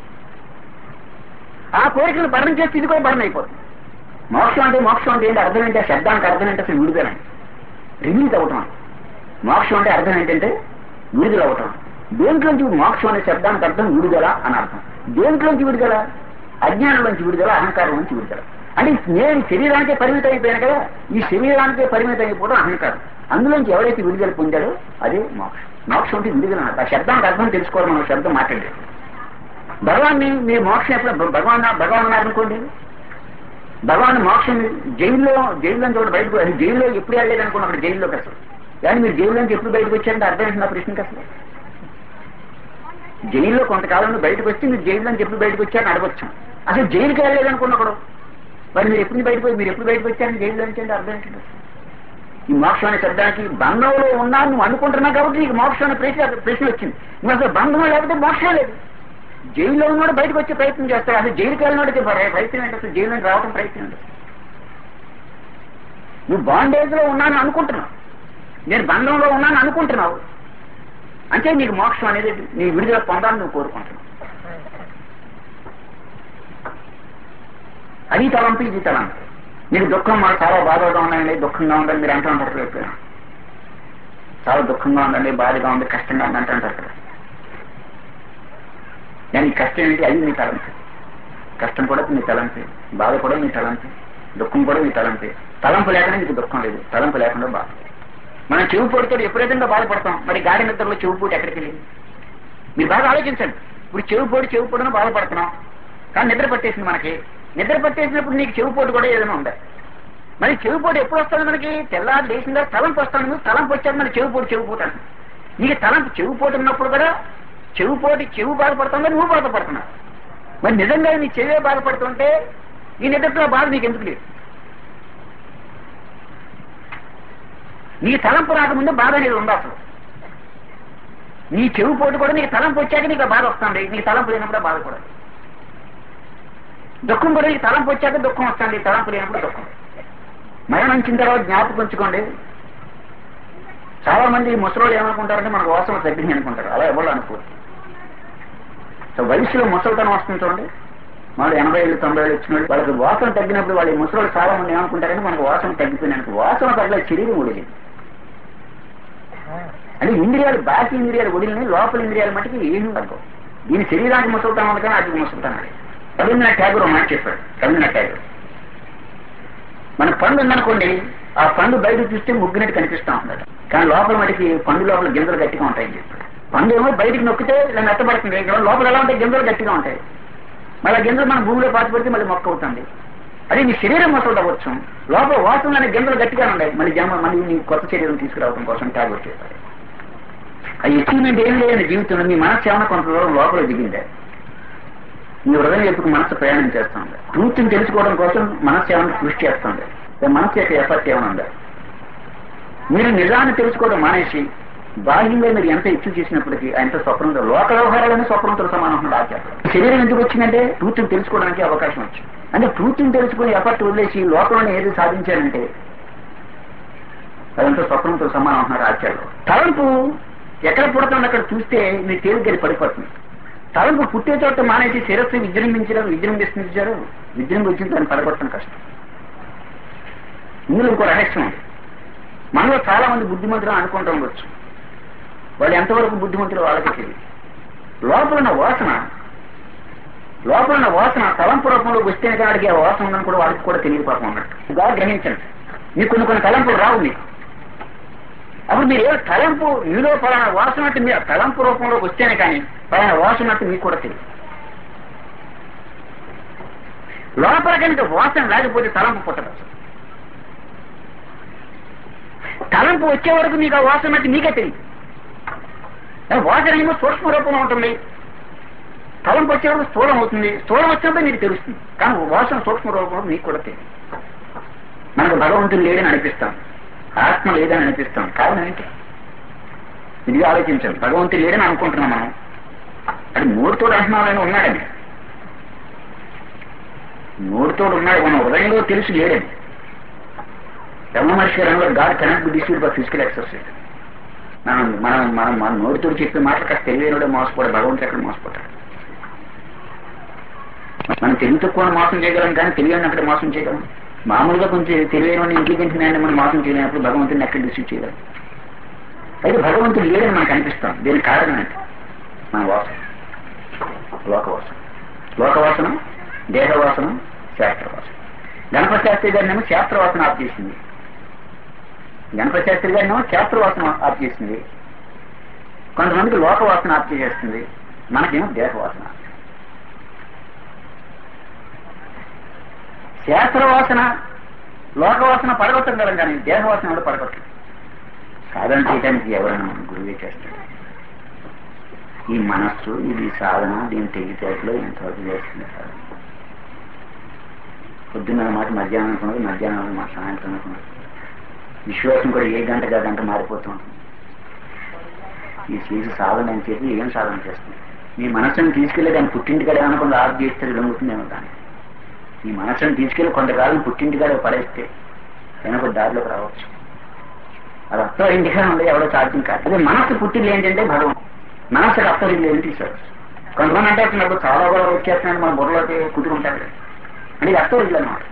ఆ కోరికలను భరం చేస్తే ఇది కూడా భరం అయిపోతుంది మోక్షం అంటే మోక్షం అంటే ఏంటి అర్థం ఏంటి ఆ శబ్దానికి అర్థం ఏంటి అసలు విడుదల రిలీజ్ అవటం మోక్షం అంటే అర్థం ఏంటంటే విడుదల అవటం దేంట్లోంచి మోక్షం అనే శబ్దానికి అర్థం విడుదల అని అర్థం దేంట్లోంచి విడుదల అజ్ఞానంలోంచి విడుదల అహంకారం నుంచి విడుదల అంటే నేను శరీరానికే పరిమితం అయిపోయాను కదా ఈ శరీరానికే పరిమితం అయిపోవడం అహంకారం అందులోంచి ఎవరైతే విడుదల పొందాడో అదే మోక్షం మోక్షం అంటే విడుదల అన్నమాట ఆ శబ్దానికి అర్థం తెలుసుకోవాలి మనం శబ్దం మాట్లాడేది భగవాన్ని మీరు మోక్షం ఎప్పుడు భగవాన్ భగవాన్ అన్నారనుకోండి భగవాన్ మోక్షం జైల్లో జైల్లో చూడ బయటకు అది జైల్లో ఎప్పుడు వెళ్ళలేదు అనుకున్నా అక్కడ జైల్లోకి అసలు కానీ మీరు జైల్లో నుంచి ఎప్పుడు బయటకు వచ్చారంటే అర్థం ఏంటి నా ప్రశ్నకి అసలు జైల్లో కొంతకాలంలో బయటకు వచ్చి మీరు జైల్లో నుంచి ఎప్పుడు బయటకు వచ్చారని అడగొచ్చు అసలు జైలుకి వెళ్ళలేదు అనుకున్నప్పుడు మరి మీరు ఎప్పుడు బయటకు పోయి మీరు ఎప్పుడు బయటకు వచ్చారని జైల్లో నుంచి అంటే అర్థం ఏంటి ఈ మోక్షం అనే శబ్దానికి బంధంలో ఉన్నా నువ్వు అనుకుంటున్నావు కాబట్టి నీకు మోక్షం అనే ప్రశ్న ప్రశ్న వచ్చింది నువ్వు అసలు బంధం లేకపోతే మోక్షం లేదు జైల్లో ఉన్నాడు బయటకు వచ్చే ప్రయత్నం చేస్తాడు అసలు జైలుకి వెళ్ళినాడికి ప్రయత్నం ఏంటి అసలు జైలు నుంచి రావడం ప్రయత్నం ఏంటి నువ్వు బాండేజ్ లో ఉన్నాను అనుకుంటున్నావు నేను బంధంలో ఉన్నాను అనుకుంటున్నావు అంటే నీకు మోక్షం అనేది నీ విడుదల పొందాలని నువ్వు కోరుకుంటున్నావు అది తలంపు ఇది తలంపు మీకు దుఃఖం మాకు చాలా బాధగా ఉందండి దుఃఖంగా ఉందని మీరు అంటూ ఉంటారు ఎప్పుడైనా చాలా దుఃఖంగా ఉందండి బాధగా ఉంది కష్టంగా ఉంది అంటూ ఉంటారు కదా నేను ఈ కష్టం ఏంటి అది మీ తలంపు కష్టం కూడా మీ తలంపే బాధ కూడా మీ తలంపే దుఃఖం కూడా మీ తలంపే తలంపు లేకుండా మీకు దుఃఖం లేదు తలంపు లేకుండా బాధ మనం చెవు పొడితో ఎప్పుడైతే బాధపడతాం మరి గాడి నిద్రలో చెవు పోటీ ఎక్కడికి వెళ్ళింది మీరు బాగా ఆలోచించండి ఇప్పుడు చెవు పోటీ చెవు పొడిన బాధపడుతున్నాం కానీ నిద్ర పట్టేసింది మనకి నిద్ర పట్టేసినప్పుడు నీకు చెవు పోటు కూడా ఏదైనా ఉంది మరి చెవు పోటు ఎప్పుడు వస్తుంది మనకి తెల్లారి లేచిందా తలంపు వస్తుంది తలంపు వచ్చాక మన చెవు పోటు చెవు పోటు అంటుంది నీకు తలంపు చెవు పోటు ఉన్నప్పుడు కూడా చెవు పోటీ చెవు బాధపడుతుందా నువ్వు బాధపడుతున్నావు మరి నిజంగా నీ చెవే బాధపడుతుంటే ఈ నిద్రలో బాధ నీకు ఎందుకు లేదు నీ తలంపు రాకముందు బాధ అనేది ఉంది అసలు నీ చెవు పోటు కూడా నీకు తలంపు వచ్చాక నీకు ఆ బాధ వస్తుంది నీకు తలంపు లేనప్పుడు ఆ బాధ కూడా దుఃఖం కూడా నీకు తలంపు వచ్చాక దుఃఖం వస్తుంది తలంపు లేనప్పుడు దుఃఖం మరణించిన తర్వాత జ్ఞాపకం ఉంచుకోండి చాలా మంది ముసలోళ్ళు ఏమనుకుంటారంటే మనకు వాసన తగ్గింది అనుకుంటారు అలా ఎవరు అనుకోరు సో వయసులో ముసలితనం వస్తుంది చూడండి వాళ్ళు ఎనభై ఏళ్ళు తొంభై ఏళ్ళు వచ్చిన వాళ్ళు వాళ్ళకి వాసన తగ్గినప్పుడు వాళ్ళ ముసలోళ్ళు చాలా మంది ఏమనుకుంటారంటే మనకు వాసన తగ్గిపోయినట్టు వాసన తగ్గ శరీరం ఉడిగింది అంటే ఇంద్రియాలు బాహ్య ఇంద్రియాలు వదిలిని లోపల ఇంద్రియాలు మటుకు ఏమీ తగ్గవు దీని శరీరానికి ముసలుతాను కానీ అది ముసలుతాను రవీంద్రనాథ్ ట్యాగూర్ ఒక మాట చెప్పాడు రవీంద్రనాథ్ ట్యాగూర్ మన పండు ఉందనుకోండి ఆ పండు బయట చూస్తే ముగ్గునట్టు కనిపిస్తా ఉంటాడు కానీ లోపల మటుకి పండు లోపల గింజలు గట్టిగా ఉంటాయని చెప్పాడు పండు ఏమో బయటికి నొక్కితే ఇలా మెత్తబడుతుంది ఇక్కడ లోపల ఎలా ఉంటాయి గింజలు గట్టిగా ఉంటాయి మళ్ళీ గింజలు మన భూమిలో పాతి పెడితే మళ్ళీ మొక్క అవుతుంది అది నీ శరీరం మొత్తం అవ్వచ్చు లోపల వాసన అనే గింజలు గట్టిగా ఉన్నాయి మళ్ళీ జన్మ మళ్ళీ నీ కొత్త శరీరం తీసుకురావడం కోసం ట్యాగూర్ చెప్పాడు ఆ అచీవ్మెంట్ ఏం లేని జీవితంలో మీ మనసు ఏమైనా కొంత దూరం లోపల దిగిందే మీ హృదయం ఎప్పుడు మనసు ప్రయాణం చేస్తుంది ట్రూత్ని తెలుసుకోవడం కోసం మనసు ఏమైనా కృషి చేస్తుంది మనసు యొక్క ఎఫర్ట్ ఏమైనా ఉందా మీరు నిజాన్ని తెలుసుకోవడం మానేసి బాహ్యంగా మీరు ఎంత ఇచ్చు చేసినప్పటికీ ఎంత స్వప్నంతో లోక వ్యవహారాలనే స్వప్నంతో సమానం ఆచారం శరీరం ఎందుకు వచ్చిందంటే ట్రూత్ని తెలుసుకోవడానికి అవకాశం వచ్చింది అంటే ట్రూత్ని తెలుసుకుని ఎఫర్ట్ వదిలేసి లోకంలో ఏది సాధించారంటే అదంతా స్వప్నంతో సమానం అంటున్నారు ఆచార్యులు తలంపు ఎక్కడ పుడుతుంది అక్కడ చూస్తే మీ తేలికని పడిపోతుంది తలంపు పుట్టే చోట మానేసి శిరస్సు విజృంభించడం విజృంభిస్తుంచారు విజృంభించిన దాన్ని పడగొట్టడం కష్టం ఇందులో ఇంకో రహస్యం ఉంది మనలో చాలా మంది బుద్ధిమంతులు అనుకుంటూ ఉండొచ్చు వాళ్ళు ఎంతవరకు బుద్ధిమంతులు వాళ్ళకి తెలియదు లోపల ఉన్న వాసన లోపల ఉన్న వాసన తలంపు రూపంలో వస్తేనే కాడికి ఆ వాసన ఉందని కూడా వాళ్ళకి కూడా తెలియదు పాపం అన్నట్టు బాగా గ్రహించండి మీకు కొన్ని కొన్ని తలంపులు రావు మీకు అప్పుడు మీరు ఏ తలంపు మీలో పలానా వాసన అంటే మీరు తలంపు రూపంలో వస్తేనే కానీ పలానా వాసన అంటే మీకు కూడా తెలియదు లోపల కనుక వాసన లేకపోతే తలంపు పుట్టదు అసలు. తలంపు వచ్చే వరకు మీకు ఆ వాసన అంటే మీకే తెలియదు ఆ వాసన ఏమో సూక్ష్మ రూపంలో ఉంటుంది తలంపు వచ్చేవరకు స్థూలం అవుతుంది స్థూలం వచ్చినప్పుడు మీకు తెలుస్తుంది కానీ వాసన సూక్ష్మ రూపంలో మీకు కూడా తెలియదు మనకు భగవంతుడు లేడని అనిపిస్తాం ఆత్మ లేదని అనిపిస్తాం కారణం ఏంటి ఇది ఆలోచించండి భగవంతుడు లేడని అనుకుంటున్నాం మనం అది నోటితో అంటున్నామని ఉన్నాడని నోటితో ఉన్నాడు మన హృదయంలో తెలిసి లేడని రమణ మహర్షి గారు అన్నారు God cannot be deceived by physical exercise మనం మనం మనం మన నోటితో చెప్పే మాట కాస్త తెలియనుడే మోసపోడు భగవంతుడు ఎక్కడ మోసపోతాడు మనం తెలివి తక్కువ మోసం చేయగలం కానీ తెలియని అక్కడ మోసం చేయగలం మామూలుగా కొంచెం తెలియని ఇంటెలిజెన్స్ మ్యాన్ మనం మోసం చేయలేనప్పుడు భగవంతుడిని ఎక్కడ డిసీవ్ చేయగలం అయితే భగవంతుడు లేడని మనకు అనిపిస్తాం దీనికి కారణం ఏంటి మన వాసన లోకవాసన లోకవాసన దేహవాసన శాస్త్రవాసన గణపతి శాస్త్రి గారినేమో శాస్త్రవాసన ఆప్ చేసింది గణపతి శాస్త్రి గారినేమో శాస్త్రవాసన ఆప్ చేసింది కొంతమందికి లోకవాసన ఆప్ చేసేస్తుంది మనకేమో దేహవాసన ఆప్ చేస్తుంది. శాస్త్రవాసన లోకవాసన పడగొట్టగలం కానీ దేహవాసన కూడా పడగొట్టదు సాధన చేయడానికి ఎవరైనా గురువే చేస్తాడు ఈ మనస్సు ఇది సాధన దీని తెలివితేటలో ఎంతవరకు చేస్తుంది సాధన పొద్దున్న మాట మధ్యాహ్నం అనుకున్నది మధ్యాహ్నం మాట సాయంత్రం అనుకున్నది విశ్వాసం కూడా ఏ గంట గంట మారిపోతూ ఉంటుంది ఈ చేసి సాధన అని చెప్పి ఏం సాధన చేస్తుంది మీ మనస్సును తీసుకెళ్లి దాన్ని పుట్టింటికాడ అనుకుని ఆఫ్ చేస్తే లొంగుతుందేమో దాన్ని ఈ మనస్సును తీసుకెళ్లి కొంతకాలం పుట్టింటికాడ పడేస్తే వెనక దారిలోకి రావచ్చు అది అత్త ఇంటిగా ఉంది ఎవడో సాధ్యం కాదు అదే మనస్సు పుట్టింది ఏంటంటే భగవం మనస్సుకి అత్త ఏంటి సార్ కొంతమంది అంటే నాకు చాలా బాగా వచ్చేస్తున్నాను మన బుర్రలోకి కుదురుంటారు అంటే ఇది అర్థం ఇల్లు అనమాట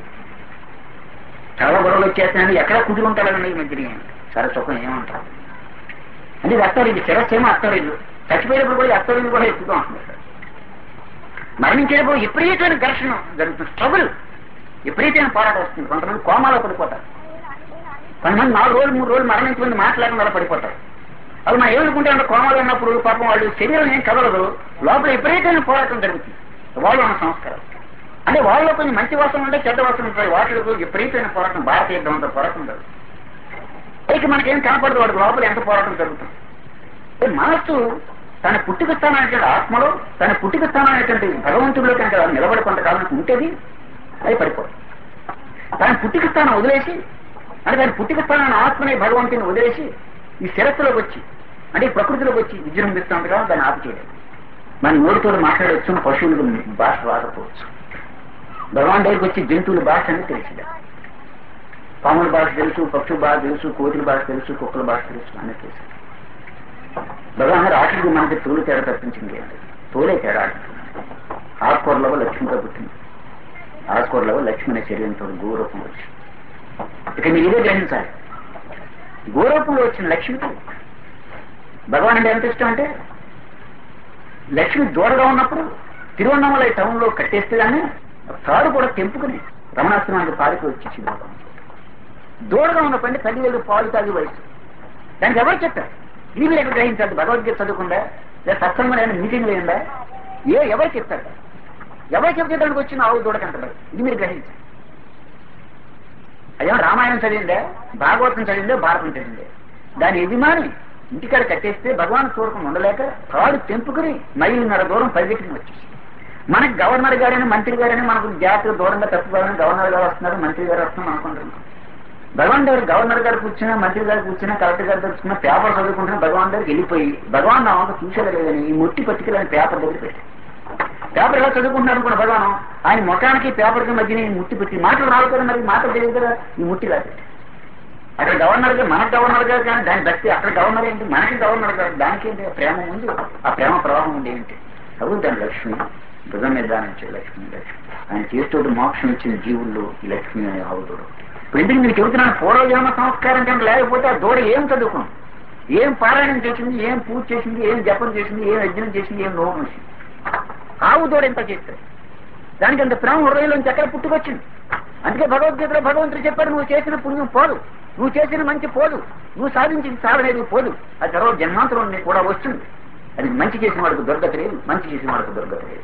చాలా గొడవలు వచ్చేస్తున్నాయి ఎక్కడ కుదురుంటాడని ఈ మధ్యని చాలా సుఖం ఏమంటారు అంటే ఇది అత్తారు ఇది శిరస్సేమో అత్తారు ఇల్లు చచ్చిపోయినప్పుడు కూడా ఈ అత్తారు ఇల్లు కూడా ఎక్కువగా ఉంటుంది మరణించేటప్పుడు విపరీతమైన ఘర్షణ జరుగుతుంది స్ట్రగుల్ విపరీతమైన పోరాటం వస్తుంది కొంతమంది కోమాలో పడిపోతారు కొంతమంది నాలుగు రోజులు మూడు రోజులు మరణించమంది మాట్లాడడం వల్ల పడిపోతారు అది మనం ఏమనుకుంటే అంటే కోమాలో ఉన్నప్పుడు పాపం వాళ్ళు శరీరం ఏం కదలదు లోపల విపరీతమైన పోరాటం జరుగుతుంది వాళ్ళు ఉన్న సంస్కారం అంటే వాళ్ళలో కొన్ని మంచి వాసన ఉంటే చెడ్డ వాసన ఉంటాయి వాటిలో విపరీతమైన పోరాటం భారతీయ యుద్ధంతో పోరాటం జరుగుతుంది పైకి మనకేం కనపడదు వాడి లోపల ఎంత పోరాటం జరుగుతుంది ఈ మనస్సు తన పుట్టుక స్థానానికి ఆత్మలో తన పుట్టుక స్థానానికి భగవంతుడిలో కనుక నిలబడి కొంతకాలం ఉంటేది అది పడిపోదు తన పుట్టుక స్థానం వదిలేసి అంటే దాని పుట్టుక స్థానాన్ని ఆత్మని భగవంతుని వదిలేసి ఈ శిరస్సులోకి వచ్చి అంటే ఈ ప్రకృతిలోకి వచ్చి విజృంభిస్తుండగా దాన్ని ఆపు చేయలేదు మన నోటితో మాట్లాడవచ్చు పశువులకు భాష రాకపోవచ్చు భగవాన్ దగ్గరికి వచ్చి జంతువుల భాష అని తెలిసిందే పాముల భాష తెలుసు పక్షుల భాష తెలుసు కోతుల భాష తెలుసు కుక్కల భాష తెలుసు అని తెలుసు భగవాన్ రాక్షసుడు మనకి తోలు తేడా తప్పించింది అండి తోలే తేడా ఆకుకూరలో లక్ష్మిగా పుట్టింది ఆకుకూరలో లక్ష్మి అనే శరీరంతో గోరూపం వచ్చి ఇక మీరు ఇదే గ్రహించాలి గోరూపంలో వచ్చిన లక్ష్మి భగవాన్ అంటే ఎంత ఇష్టం అంటే లక్ష్మి దూరగా ఉన్నప్పుడు తిరువన్నమలై టౌన్ లో కట్టేస్తే కానీ తాడు కూడా తెంపుకుని రమణాశ్రమానికి పారికి వచ్చేసింది దూరంగా ఉన్న పండి తల్లి వేలు పాలు తాగి వయసు దానికి ఎవరు చెప్పారు ఇది మీరు ఎక్కడ గ్రహించాలి భగవద్గీత చదువుకుందా లేదా సత్సంగం ఏమైనా మీటింగ్ లేదా ఏ ఎవరు చెప్పారు ఎవరు చెప్తే వచ్చిన ఆవు దూడకంటారు ఇది మీరు గ్రహించాలి అయ్యో రామాయణం చదివిందే భాగవతం చదివిందే భారతం చదివిందే దాని యజమాని ఇంటికాడ కట్టేస్తే భగవాన్ చూడకుండా ఉండలేక తాడు తెంపుకుని మైలున్నర దూరం పరిగెట్టుకుని వచ్చేసి మనకి గవర్నర్ గారైనా మంత్రి గారైనా మనకు జాగ్రత్తగా దూరంగా తప్పుకోవాలని గవర్నర్ గారు వస్తున్నారు మంత్రి గారు వస్తున్నారు అనుకుంటున్నాం భగవాన్ గారు గవర్నర్ గారు కూర్చున్నా మంత్రి గారు కూర్చున్నా కలెక్టర్ గారు కూర్చున్నా పేపర్ చదువుకుంటున్నా భగవాన్ గారికి వెళ్ళిపోయి భగవాన్ నా వంక చూసేలేదని ఈ ముట్టి పట్టుకెళ్ళని పేపర్ దగ్గర పెట్టి పేపర్ ఎలా చదువుకుంటున్నారు అనుకున్న భగవాన్ ఆయన ముఖానికి పేపర్కి మధ్యన ఈ ముట్టి పెట్టి మాటలు రావు కదా మరి మాటలు తెలియదు కదా ఈ ముట్టి రాదు అక్కడ గవర్నర్ గారు మన గవర్నర్ గారు కానీ దాని భక్తి అక్కడ గవర్నర్ ఏంటి మనకి గవర్నర్ గారు దానికి ఏంటి ఆ ప్రేమ ఉంది ఆ ప్రేమ ప్రవాహం ఉంది ఏంటి అవును దాని లక్ష్మి భుజం మీద దానించే లక్ష్మి లక్ష్మి ఆయన చేస్తూ మోక్షం ఇచ్చిన జీవుల్లో ఈ లక్ష్మి అనే ఆవుడు ఇప్పుడు ఎందుకు మీరు చెబుతున్నాను పూర్వజన్మ సంస్కారం కనుక లేకపోతే ఆ దూడ ఏం చదువుకుంది ఏం పారాయణం చేసింది ఏం పూజ చేసింది ఏం జపం చేసింది ఏం యజ్ఞం చేసింది ఏం నోము చేసింది ఆవు దూడ ఎంత చేస్తారు దానికి అంత ప్రేమ హృదయంలోంచి ఎక్కడ పుట్టుకొచ్చింది అందుకే భగవద్గీతలో భగవంతుడు చెప్పాడు నువ్వు చేసిన పుణ్యం పోదు నువ్వు చేసిన మంచి పోదు నువ్వు సాధించిన సాధనేది పోదు అది తర్వాత జన్మాంతరం నీకు కూడా వస్తుంది అది మంచి చేసిన వాడికి దుర్గతి లేదు మంచి చేసిన వాడికి దుర్గతి లేదు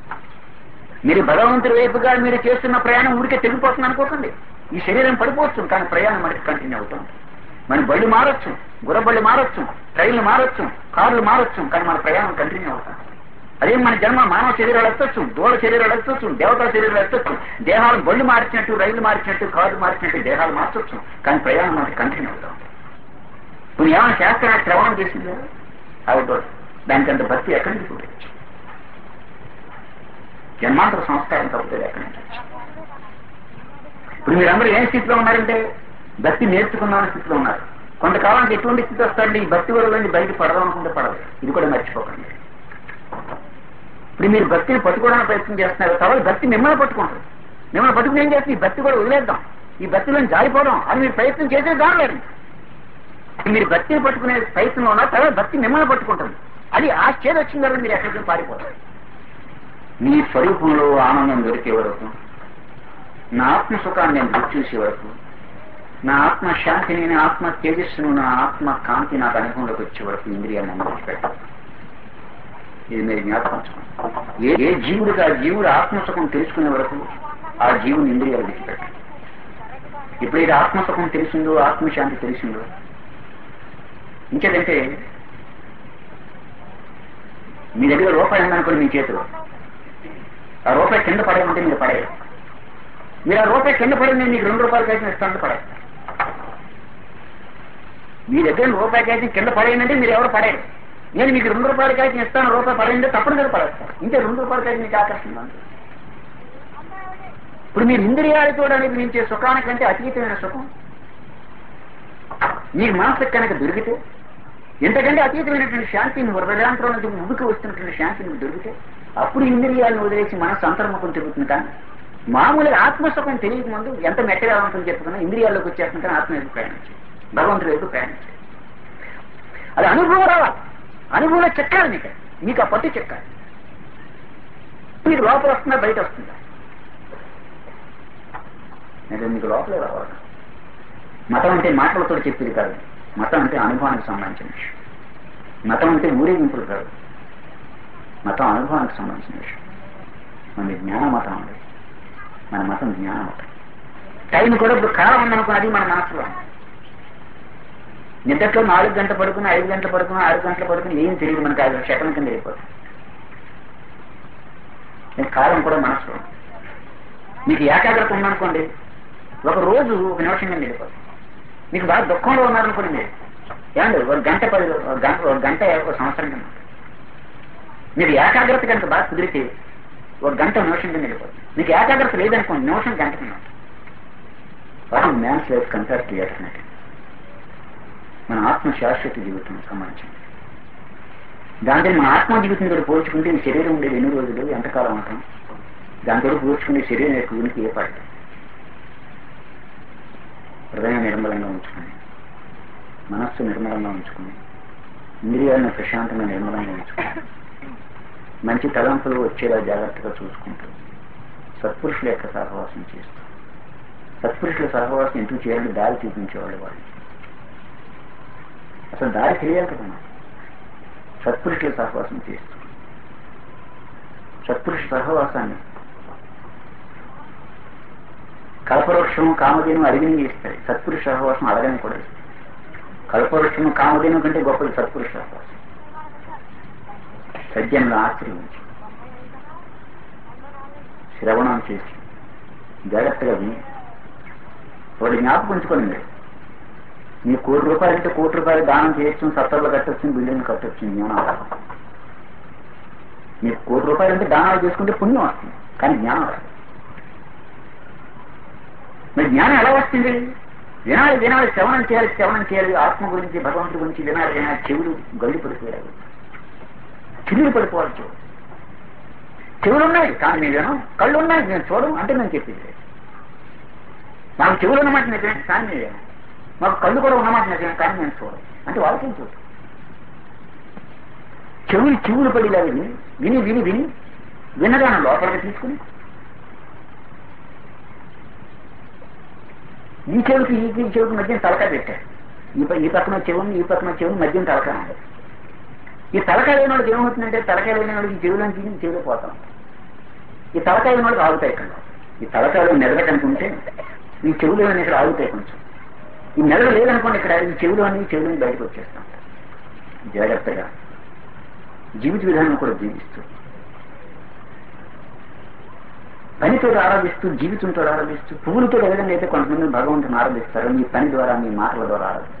మీరు భగవంతుడి వైపుగా మీరు చేస్తున్న ప్రయాణం ఊరికే తెగిపోతుంది అనుకోకండి ఈ శరీరం పడిపోవచ్చు కానీ ప్రయాణం మనకి కంటిన్యూ అవుతుంది మన బళ్ళు మారొచ్చు గుర్రబళ్ళు మారొచ్చు ట్రైన్లు మారొచ్చు కార్లు మారొచ్చు కానీ మన ప్రయాణం కంటిన్యూ అవుతుంది అదే మన జన్మ మానవ శరీరాలు ఎత్తొచ్చు దూడ శరీరాలు ఎత్తొచ్చు దేవతా శరీరాలు ఎత్తొచ్చు దేహాలు బళ్ళు మార్చినట్టు రైళ్లు మార్చినట్టు కార్లు మార్చినట్టు దేహాలు మార్చొచ్చు కానీ ప్రయాణం మనకి కంటిన్యూ అవుతాం ఇప్పుడు ఏమైనా శాస్త్రాన్ని శ్రవణం చేసిందా అవుతాడు దానికంత భక్తి ఎక్కడి నుంచి పుట్టచ్చు జన్మాంతర సంస్కారం తప్పుతుంది ఎక్కడి నుంచి వచ్చి ఇప్పుడు మీరందరూ ఏ స్థితిలో ఉన్నారంటే భక్తి నేర్చుకున్న స్థితిలో ఉన్నారు కొంతకాలానికి ఎటువంటి స్థితి వస్తారండి ఈ భక్తి వల్ల బయట పడదాం అనుకుంటే పడదు ఇది కూడా మర్చిపోకండి ఇప్పుడు మీరు భక్తిని పట్టుకోవడానికి ప్రయత్నం చేస్తున్నారు తర్వాత భక్తి మిమ్మల్ని పట్టుకుంటారు మిమ్మల్ని పట్టుకుని ఏం చేస్తే ఈ భక్తి కూడా వదిలేద్దాం ఈ భక్తిలో జారిపోవడం అని మీరు ప్రయత్నం చేసే దానిలేదు మీరు భక్తిని పట్టుకునే ప్రయత్నంలో ఉన్నారు తర్వాత భక్తి మిమ్మల్ని పట్టుకుంటుంది అది ఆ స్టేజ్ వచ్చిన తర్వాత మీరు ఎక్కడికి పారిపోతారు మీ స్వరూపంలో ఆనందం దొరికే వరకు నా ఆత్మ సుఖాన్ని నేను రుచి చూసే వరకు నా ఆత్మ శాంతిని నా ఆత్మ తేజస్సును నా ఆత్మ కాంతి నాకు అనుభవంలోకి వచ్చే వరకు ఇంద్రియాన్ని విడిచిపెట్టాలి ఇది మీరు జ్ఞాపకం ఏ ఏ జీవుడికి ఆ జీవుడు ఆత్మసుఖం తెలుసుకునే వరకు ఆ జీవుని ఇంద్రియాలు విడిచిపెట్టాలి ఎప్పుడైతే ఆత్మసుఖం తెలిసిందో ఆత్మశాంతి తెలిసిందో ఇంకేదంటే మీ దగ్గర రూపాయి ఉందనుకోండి మీ చేతిలో ఆ రూపాయి కింద పడేయమంటే మీరు పడేయాలి మీరు ఆ రూపాయి కింద పడింది మీకు రెండు రూపాయలు కాసిన ఇస్తాను పడాలి మీ దగ్గర రూపాయి కాసిన కింద పడేయండి మీరు ఎవరు పడేయరు నేను మీకు రెండు రూపాయల కాసిన ఇస్తాను రూపాయి పడేయండి తప్పనిసరి పడేస్తాను ఇంకే రెండు రూపాయల కాసిన మీకు ఆకర్షణ ఇప్పుడు మీరు ఇంద్రియాలతో అనిపించే సుఖానికంటే అతీతమైన సుఖం మీకు మనసు కనుక దొరికితే ఎంతకంటే అతీతమైనటువంటి శాంతి నువ్వు హృదయాంతరం నుంచి ఉబుకి వస్తున్నటువంటి శాంతి నువ్వు దొరికితే అప్పుడు ఇంద్రియాలను వదిలేసి మనసు అంతర్ముఖం తిరుగుతుంది కానీ మామూలుగా ఆత్మసుఖం తెలియక ముందు ఎంత మెట్టగా ఉంటుందో చెప్పుకున్నా ఇంద్రియాల్లోకి వచ్చేస్తుంటే ఆత్మ ఎదుగు ప్రయాణించి భగవంతుడు ఎదుగు ప్రయాణించి అది అనుభవం రావాలి అనుభవంలో చెక్కాలి మీకు మీకు ఆ పట్టు చెక్కాలి మీకు లోపల వస్తుందా బయట వస్తుందా నేను మీకు లోపలే రావాలి మతం అంటే మాటలతో చెప్పేది కాదు మతం అంటే అనుభవానికి సంబంధించిన విషయం మతం అంటే ఊరేగింపులు కాదు మతం అనుభవానికి సంబంధించిన విషయం మన జ్ఞాన మతం ఉంది మన మతం జ్ఞాన మతం టైం కూడా ఇప్పుడు కాలం ఉందనుకో అది మన మనసులో ఉంది. నిద్రలో నాలుగు గంటలు పడుకుని ఐదు గంటలు పడుకుని ఆరు గంటలు పడుకుని ఏం తెలియదు మనకి ఐదు సెకండ్ కింద వెళ్ళిపోతుంది ఈ కాలం కూడా మనసులో ఉంది. మీకు ఏకాగ్రత ఉందనుకోండి ఒక రోజు ఒక నిమిషం కింద వెళ్ళిపోతుంది మీకు బాగా దుఃఖంలో ఉన్నారనుకోండి మీరు ఏమండి ఒక గంట పది ఒక గంట ఒక గంట ఒక సంవత్సరం కింద మీరు ఏకాగ్రత కనుక బాగా కుదిరితే ఒక గంట నిమిషం కింద వెళ్ళిపోతుంది మీకు ఏకాగ్రత లేదనుకోండి నిమిషం గంట కింద వాటి man's life compare to eternity మన ఆత్మ శాశ్వత జీవితం సంబంధించింది దాంతో మన ఆత్మ జీవితంతో పోల్చుకుంటే ఈ శరీరం ఉండేది ఎన్ని రోజులు ఎంతకాలం ఉంటాం దాంతో పోల్చుకునే శరీరం యొక్క ఉనికి ఏ పాటి హృదయం నిర్మలంగా ఉంచుకుని మనస్సు నిర్మలంగా ఉంచుకుని ఇంద్రియాలను ప్రశాంతంగా నిర్మలంగా ఉంచుకుని మంచి తలంపులు వచ్చేలా జాగ్రత్తగా చూసుకుంటూ సత్పురుషుల యొక్క సహవాసం చేస్తూ సత్పురుషుల సహవాసం ఎందుకు చేయాలని దారి చూపించేవాళ్ళు వాళ్ళు అసలు దారి తెలియాలి కదా నాకు. సత్పురుషుల సహవాసం చేస్తూ సత్పురుష సహవాసాన్ని కల్పవృక్షం కామధేను అడిగిని ఇస్తాయి సత్పురుష సహవాసం అడగని కూడా ఇస్తాయి కల్పవృక్షం కామధేను కంటే గొప్పది సత్పురుష సహవాసం సజ్జనులు ఆశ్రయించి శ్రవణం చేసి జాగ్రత్తగా విని వాడి జ్ఞాపకం ఉంచుకోండి మీరు మీ కోటి రూపాయలు అంటే కోటి రూపాయలు దానం చేయొచ్చు సత్తర్లు కట్టొచ్చు బిల్డింగ్ కట్టొచ్చు జ్ఞానం మీకు కోటి రూపాయలు అంటే దానాలు చేసుకుంటే పుణ్యం వస్తుంది కానీ జ్ఞానం రాదు మరి జ్ఞానం ఎలా వస్తుంది వినాలి వినాలి శ్రవణం చేయాలి శ్రవణం చేయాలి ఆత్మ గురించి భగవంతుడి గురించి వినాలి వినాలి చెవులు గల్లి పడిపోయాలి చిల్లులు పడిపోవాలి చెవులు చెవులు ఉన్నాయి కానీ నేను వినం కళ్ళు ఉన్నాయి నేను చూడడం అంటే నేను చెప్పింది లేదు. నాకు చెవులు ఉన్నమాట నిజమే కానీ నేను వినం మాకు కళ్ళు కూడా ఉన్నమాట నిజమే కానీ నేను చూడను అంటే వాళ్ళకేం చూడు చెవులు చెవులు పడిలా విని విని విని విని వినగానే లోపలికి తీసుకుని ఈ చెవుకి ఈ ఈ చెవుకి మధ్య తలకాయ పెట్టారు ఈ ప- ఈ పక్కన చెవుని ఈ పక్కన చెవుని మధ్యన తలకాయ ఉంది ఈ తలకాయ లేని వాళ్ళకి ఏమవుతుందంటే తలకాయ లేని వాళ్ళకి ఈ చెవులను తీసి ఈ చెవులో పోతాం ఈ తలకాయ లేని వాళ్ళకి ఆగుతాయి ఇక్కడ ఈ తలకాయలో మెదడు కనుకుంటే ఈ చెవులు అనేవి ఇక్కడ ఆగుతాయి కొంచెం ఈ మెదడు లేదనుకోండి ఇక్కడ ఈ చెవులు అని చెవులని బయటకు వచ్చేస్తాం జాగ్రత్తగా జీవిత విధానం కూడా జీవిస్తూ పనితో ఆరాధిస్తూ జీవితంతో ఆరాధిస్తూ పువ్వులతో ఏ విధంగా అయితే కొంతమంది భగవంతుని ఆరాధిస్తారు మీ పని ద్వారా మీ మాటల ద్వారా ఆరాధిస్తారు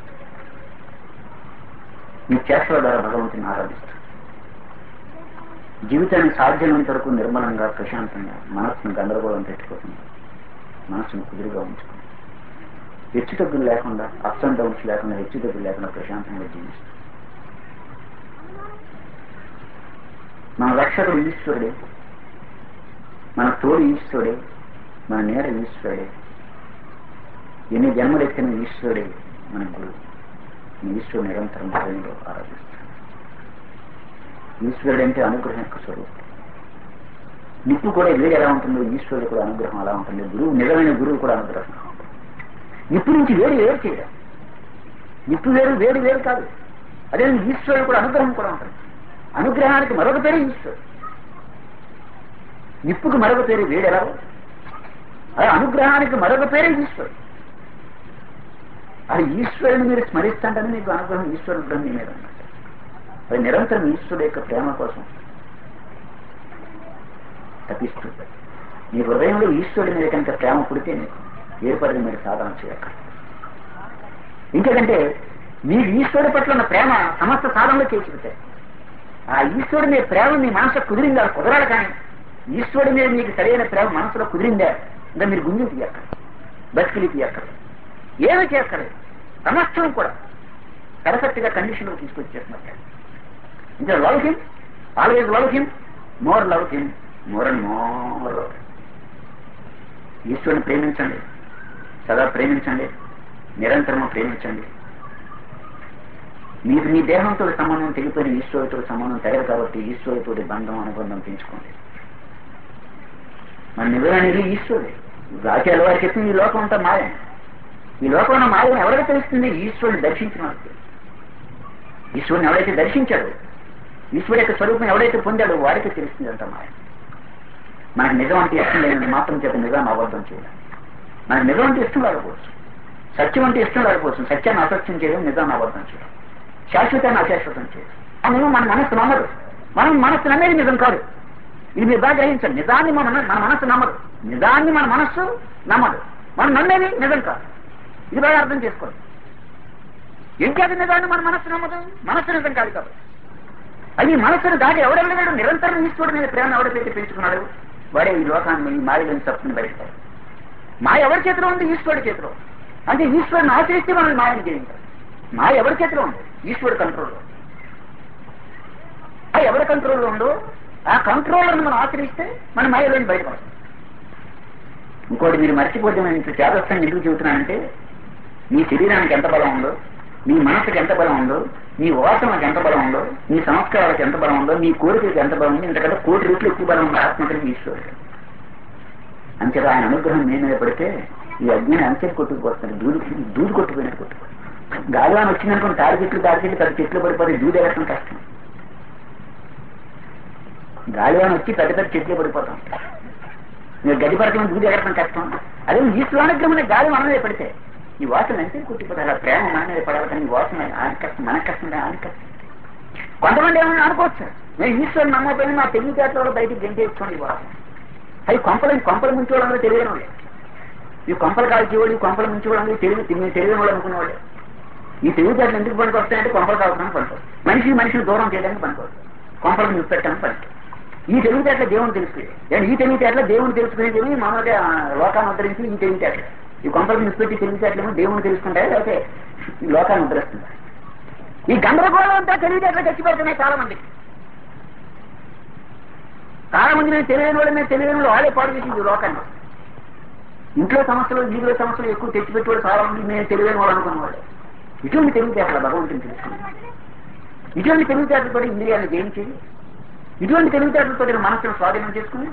మీ చేష్టల ద్వారా భగవంతుని ఆరాధిస్తారు జీవితాన్ని సాధ్యమైనంత వరకు నిర్మలంగా ప్రశాంతంగా మనస్సును గందరగోళం పెట్టుకోకుండా మనస్సును కుదురుగా ఉంచుకుని హెచ్చు తగ్గులు లేకుండా అప్స్ అండ్ డౌన్స్ లేకుండా హెచ్చు తగ్గులు లేకుండా ప్రశాంతంగా జీవిస్తాం మన రక్షకుడు ఈశ్వరుడే మన తోడు ఈశ్వరుడే మన నేర ఈశ్వరుడే ఎన్ని జన్మలెత్తిన ఈశ్వరుడే మన గురువు ఈ ఈశ్వరుడు నిరంతరం హృదయంలో ఆరాధిస్తాడు ఈశ్వరుడు అంటే అనుగ్రహం యొక్క స్వరూపం నిప్పు కూడా వేడి ఎలా ఉంటుందో ఈశ్వరుడు కూడా అనుగ్రహం అలా ఉంటుంది గురువు నిజమైన గురువు కూడా అనుగ్రహం నిప్పు నుంచి వేడి వేరు చేయడం నిప్పు వేరు వేడి వేరు కాదు అదే ఈశ్వరుడు కూడా అనుగ్రహం కూడా ఉంటుంది అనుగ్రహానికి మరొక పేరు ఈశ్వరుడు నిప్పుకు మరొక పేరు వేడి ఎలా అదే అనుగ్రహానికి మరొక పేరే ఈశ్వరుడు అది ఈశ్వరుని మీరు స్మరిస్తుంటేనే మీకు అనుగ్రహం ఈశ్వరుడు అనుగ్రహం మీ మీద ఉన్నట్టు అది నిరంతరం ఈశ్వరుడు యొక్క ప్రేమ కోసం తప్పిస్తూ మీ హృదయంలో ఈశ్వరుడి మీద కనుక ప్రేమ పుడితే మీకు ఏర్పడిన మీరు సాధన చేయక ఇంకేదంటే మీరు ఈశ్వరుడి పట్ల ఉన్న ప్రేమ సమస్త సాధనలో చేసి ఆ ఈశ్వరుడి మీద ప్రేమ మీ మనసులో కుదిరిందా కుదరాలి కానీ ఈశ్వరుడి మీద మీకు సరైన ప్రేమ మనసులో కుదిరిందా ఇంకా మీరు గుంజు తీయక్క బతికిలి తీయక్క ఏమి చేస్తారు సమస్తం కూడా పర్ఫెక్ట్గా కండిషన్లో తీసుకొచ్చేస్తున్నట్టు ఇంకా love him always love him more love him more and more ఈశ్వరుని ప్రేమించండి సదా ప్రేమించండి నిరంతరము ప్రేమించండి మీకు మీ దేహంతో సంబంధం తెగిపోయిన ఈశ్వరుతో సంబంధం తెగదు కాబట్టి ఈశ్వరుతో బంధం అనుబంధం పెంచుకోండి మన నిజానికి ఈశ్వరుడే రాజ్యాల వారికి చెప్తుంది ఈ లోకం అంతా మాయ ఈ లోకంలో మాయని ఎవరికి తెలుస్తుంది ఈశ్వరుని దర్శించిన వారికి ఈశ్వరుని ఎవరైతే దర్శించాడో ఈశ్వరు యొక్క స్వరూపం ఎవరైతే పొందాడో వారికి తెలుస్తుంది అంత మాయ మనకు నిజం అంటే ఇష్టం లేదని మాత్రం చేత నిజాన్ని అబద్ధం చేయాలి మనకు నిజం అంటే ఇష్టం లేకపోవచ్చు సత్యం అంటే ఇష్టం లేకపోవచ్చు సత్యాన్ని అసత్యం చేయడం నిజాన్ని అబద్ధం చేయడం శాశ్వతాన్ని అశాశ్వతం చేయడం అని మన మనస్సు నమ్మదు మనం మనస్సు నమ్మేది నిజం కాదు ఇది మీరు బాగా గ్రహించండి నిజాన్ని మన మన మనస్సు నమ్మదు నిజాన్ని మన మనస్సు నమ్మదు మనం నమ్మేది నిజం కాదు ఇది బాగా అర్థం చేసుకోండి ఇంకేది నిజాన్ని మన మనస్సు నమ్మదు మనస్సు నిజం కాదు కాబట్టి అది మనస్సును దాటి ఎవడెవడలేడు నిరంతరం ఈశ్వరుడు మీద ప్రేమ ఎవడైతే పెంచుకున్నాడు వాడే ఈ లోకాన్ని ఈ మాయలను తప్పుని బయటపడు మాయ ఎవరి చేతిలో ఉంది ఈశ్వరుడి చేతిలో అంటే ఈశ్వరుని ఆచరిస్తే మనం మాయను జయించాలి మాయ ఎవరి చేతిలో ఉంది ఈశ్వరుడు కంట్రోల్లో ఆ ఎవరి కంట్రోల్లో ఉందో ఆ కంట్రోలర్ని మనం ఆచరిస్తే మన మాయలోని బయటపడతాం ఇంకోటి మీరు మర్చిపోతే నేను ఇంత చేదస్తాను ఎందుకు చెబుతున్నానంటే మీ శరీరానికి ఎంత బలం ఉందో మీ మనసుకి ఎంత బలం ఉందో మీ వాసనకు ఎంత బలం ఉందో మీ సంస్కారాలకు ఎంత బలం ఉందో మీ కోరికలకు ఎంత బలం ఉందో ఇంతకంటే కోటి రెట్లు ఎక్కువ బలం ఉంది ఆత్మకరికి ఈశ్వరుడు అంచేత ఆయన అనుగ్రహం మీ మీద పడితే ఈ అగ్ని అంచెలు కొట్టుకుపోతుంది దూది దూది కొట్టుకుపోయినట్టు కొట్టుకుపోతుంది గాలివాన్ వచ్చిందనుకోండి తాడి చెట్లు తాడి చెట్లు పెద్ద చెట్లు పడిపోతే దూది ఎగటం కష్టం గాలివాన్ వచ్చి పెద్ద పెద్ద చెట్లు పడిపోతాం మీరు గది పడటం దూది ఎగటం కష్టం అదే ఈశ్వరానుగ్రహం గాలి మన మీద పడితే ఈ వాసన ఎంత కుట్టిపోతే అలా ప్రేమ మన మీద పడాలి కానీ ఈ వాసన ఆయన కష్టం మనకు కష్టం ఆయన కష్టం కొంతమంది ఏమైనా అనుకోవచ్చు నేను ఈశ్వరుని నమ్మకపోయినా మా తెలివితేటలో బయటికి గెంటేసుకోండి ఈ వాసన అవి కొంపలు కొంపలు ముంచేవాళ్ళందరూ తెలియని వాళ్ళే ఈ కొంపలు కాల్చేవాడు ఈ కొంపలు ముంచేవాళ్ళు తెలివి మీరు తెలియని వాళ్ళు అనుకునేవాళ్ళు ఈ తెలివితేటలు ఎందుకు పనికి వస్తాయంటే కొంపలు కాల్చడానికి పనికొస్తాయి మనిషి మనిషిని దూరం చేయడానికి పనికొస్తాయి కొంపలు నిలిపెట్టడానికి పనికి ఈ తెలివితేటలు దేవుని తెలుసుకునే ఈ తెలివితేటలు దేవుని తెలుసుకునేది మామూలుగా ఆ, లోకాన్ని ఉద్ధరించి ఈ తెలివితేటలు ఈ కొంపలు నిలిపెట్టి తెలివితేటలు దేవుని తెలుసుకుంటాయి లేకపోతే ఈ లోకాన్ని ఉద్ధరిస్తుంది ఈ గందరగోళం అంతా తెలివితేటలు తెచ్చి పెడుతున్నాయి చాలా మంది చాలా మంది నేను తెలియని వాళ్ళు నేను తెలియని వాళ్ళు వాళ్ళే పాడు చేసింది ఈ లోకాన్ని ఇంట్లో సమస్యలు వీధిలో సమస్యలు ఎక్కువ తెచ్చిపెట్టేవాడు చాలా మంది నేను తెలియని వాళ్ళు అనుకున్నవాళ్ళు ఇటువంటి తెలివితేటలు భగవంతుని తెలుసుకున్నాను ఇటువంటి తెలివితేటలతో ఇంద్రియాలను జయించేది ఇటువంటి తెలివితేటలతో నేను మనసును స్వాధీనం చేసుకుని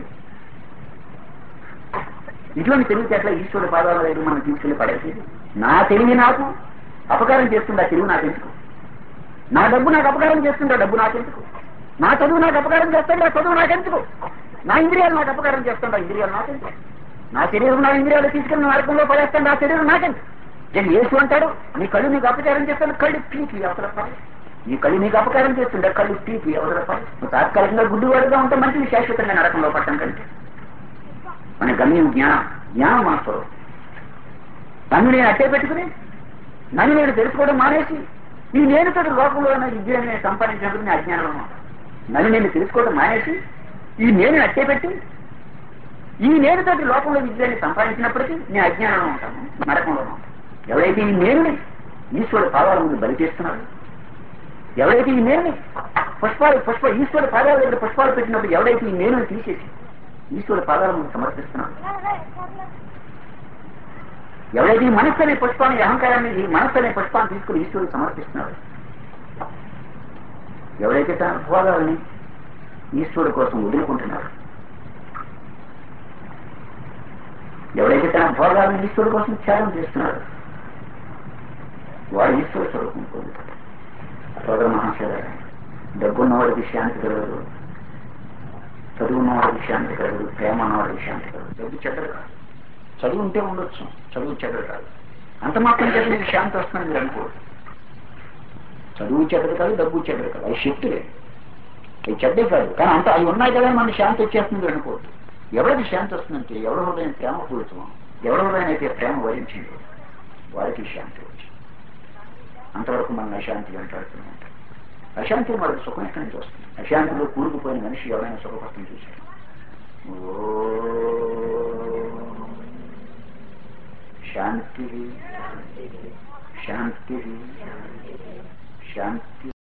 ఇటువంటి తెలివితేటల ఈశ్వరుడు పాదాల దగ్గర మనం తీసుకెళ్లి పడేసేది నా తెలివి నాకు అపకారం చేస్తుంది ఆ తెలివి నాకు ఎందుకు నా డబ్బు నాకు అపకారం చేస్తుంది ఆ డబ్బు నాకెందుకు నా చదువు నాకు అపకారం చేస్తుంది ఆ చదువు నాకెందుకు నా ఇంద్రియాలు నాకు అపకారం చేస్తుంది ఆ ఇంద్రియాలు నాకెందుకు నా శరీరం నా ఇంద్రియాలు తీసుకెళ్ళి నరకంలో పడేస్తాను ఆ శరీరం నాకెందుకు నేను ఏసు అంటాడు నీ కళ్ళు నీకు అపకారం చేస్తాను కళ్ళు పీకి అవసరం పడి నీ కళ్ళు నీకు అపకారం చేస్తుండే కళ్ళు పీకి అవసరం పడి నువ్వు తాత్కాలికంగా గుడ్డివాడుగా ఉంటే మంచిది శాశ్వతంగా నరకంలో పట్టం కంటే మన గమ్యం జ్ఞానం జ్ఞానం మన స్వరూపం నన్ను నేను అట్టే పెట్టుకుని నన్ను నేను తెలుసుకోవడం మానేసి ఈ నేనుతో లోకంలో ఉన్న విద్యని సంపాదించినప్పుడు నేను అజ్ఞానంలో ఉంటాను నన్ను నేను తెలుసుకోవడం మానేసి ఈ నేను అట్టే పెట్టి ఈ నేనుతో లోకంలో విద్యని సంపాదించినప్పటికీ నేను అజ్ఞానంలో ఉంటాను నరకంలో ఉంటాను ఎవరైతే ఈ నేనుని ఈశ్వరుడు పాదాల ముందు బలి చేస్తున్నాడు ఎవరైతే ఈ నేనుని పుష్పాలు పుష్ప ఈశ్వరుడు పాదాల దగ్గర పుష్పాలు పెట్టినప్పుడు ఎవరైతే ఈ నేనుని తీసేసి ఈశ్వరుడు పాదాల ముందు సమర్పిస్తున్నాడు ఎవరైతే ఈ మనస్సు అనే పుష్పాన్ని ఈ అహంకారాన్ని ఈ మనస్సు అనే పుష్పాన్ని తీసుకుని ఈశ్వరుడు సమర్పిస్తున్నాడు ఎవరైతే తన భోగాలని ఈశ్వరుడు కోసం వదులుకుంటున్నాడు ఎవరైతే తన భోగాలను ఈశ్వరుడు కోసం త్యాగం చేస్తున్నాడు వాడు ఈశ్వర స్వరూపం పొందుతాడు సోదర మహాశయ డబ్బున్నవాడికి శాంతి కలగదు చదువు ఉన్నవాడికి శాంతి కలగదు ప్రేమ ఉన్నవాడికి శాంతి కలగదు డబ్బు చెడ్డదు కాదు చదువు ఉంటే ఉండొచ్చు చదువు చెడ్డదు కాదు అంత మాత్రం చేత మీకు శాంతి వస్తుందని మీరు అనుకోవద్దు చదువు చెడ్డదు కాదు డబ్బు చెడ్డదు కాదు అది శక్తులే అవి చెడ్డే కాదు కానీ అంత అవి ఉన్నాయి కదా మన శాంతి వచ్చేస్తుంది అనుకోవద్దు ఎవరికి శాంతి వస్తుందంటే ఎవరి హృదయం ప్రేమ పూర్తమో ఎవరి హృదయం అయితే ప్రేమ వరించిందో వారికి శాంతి వచ్చింది అంతవరకు మనం అశాంతి వెంటాడుతూనే ఉంటాం అశాంతి మనకు సుఖం ఎక్కడి నుంచి వస్తుంది అశాంతిలో కూరుకుపోయిన మనిషి ఎవరైనా సుఖపడటం చూశారు శాంతి శాంతి శాంతి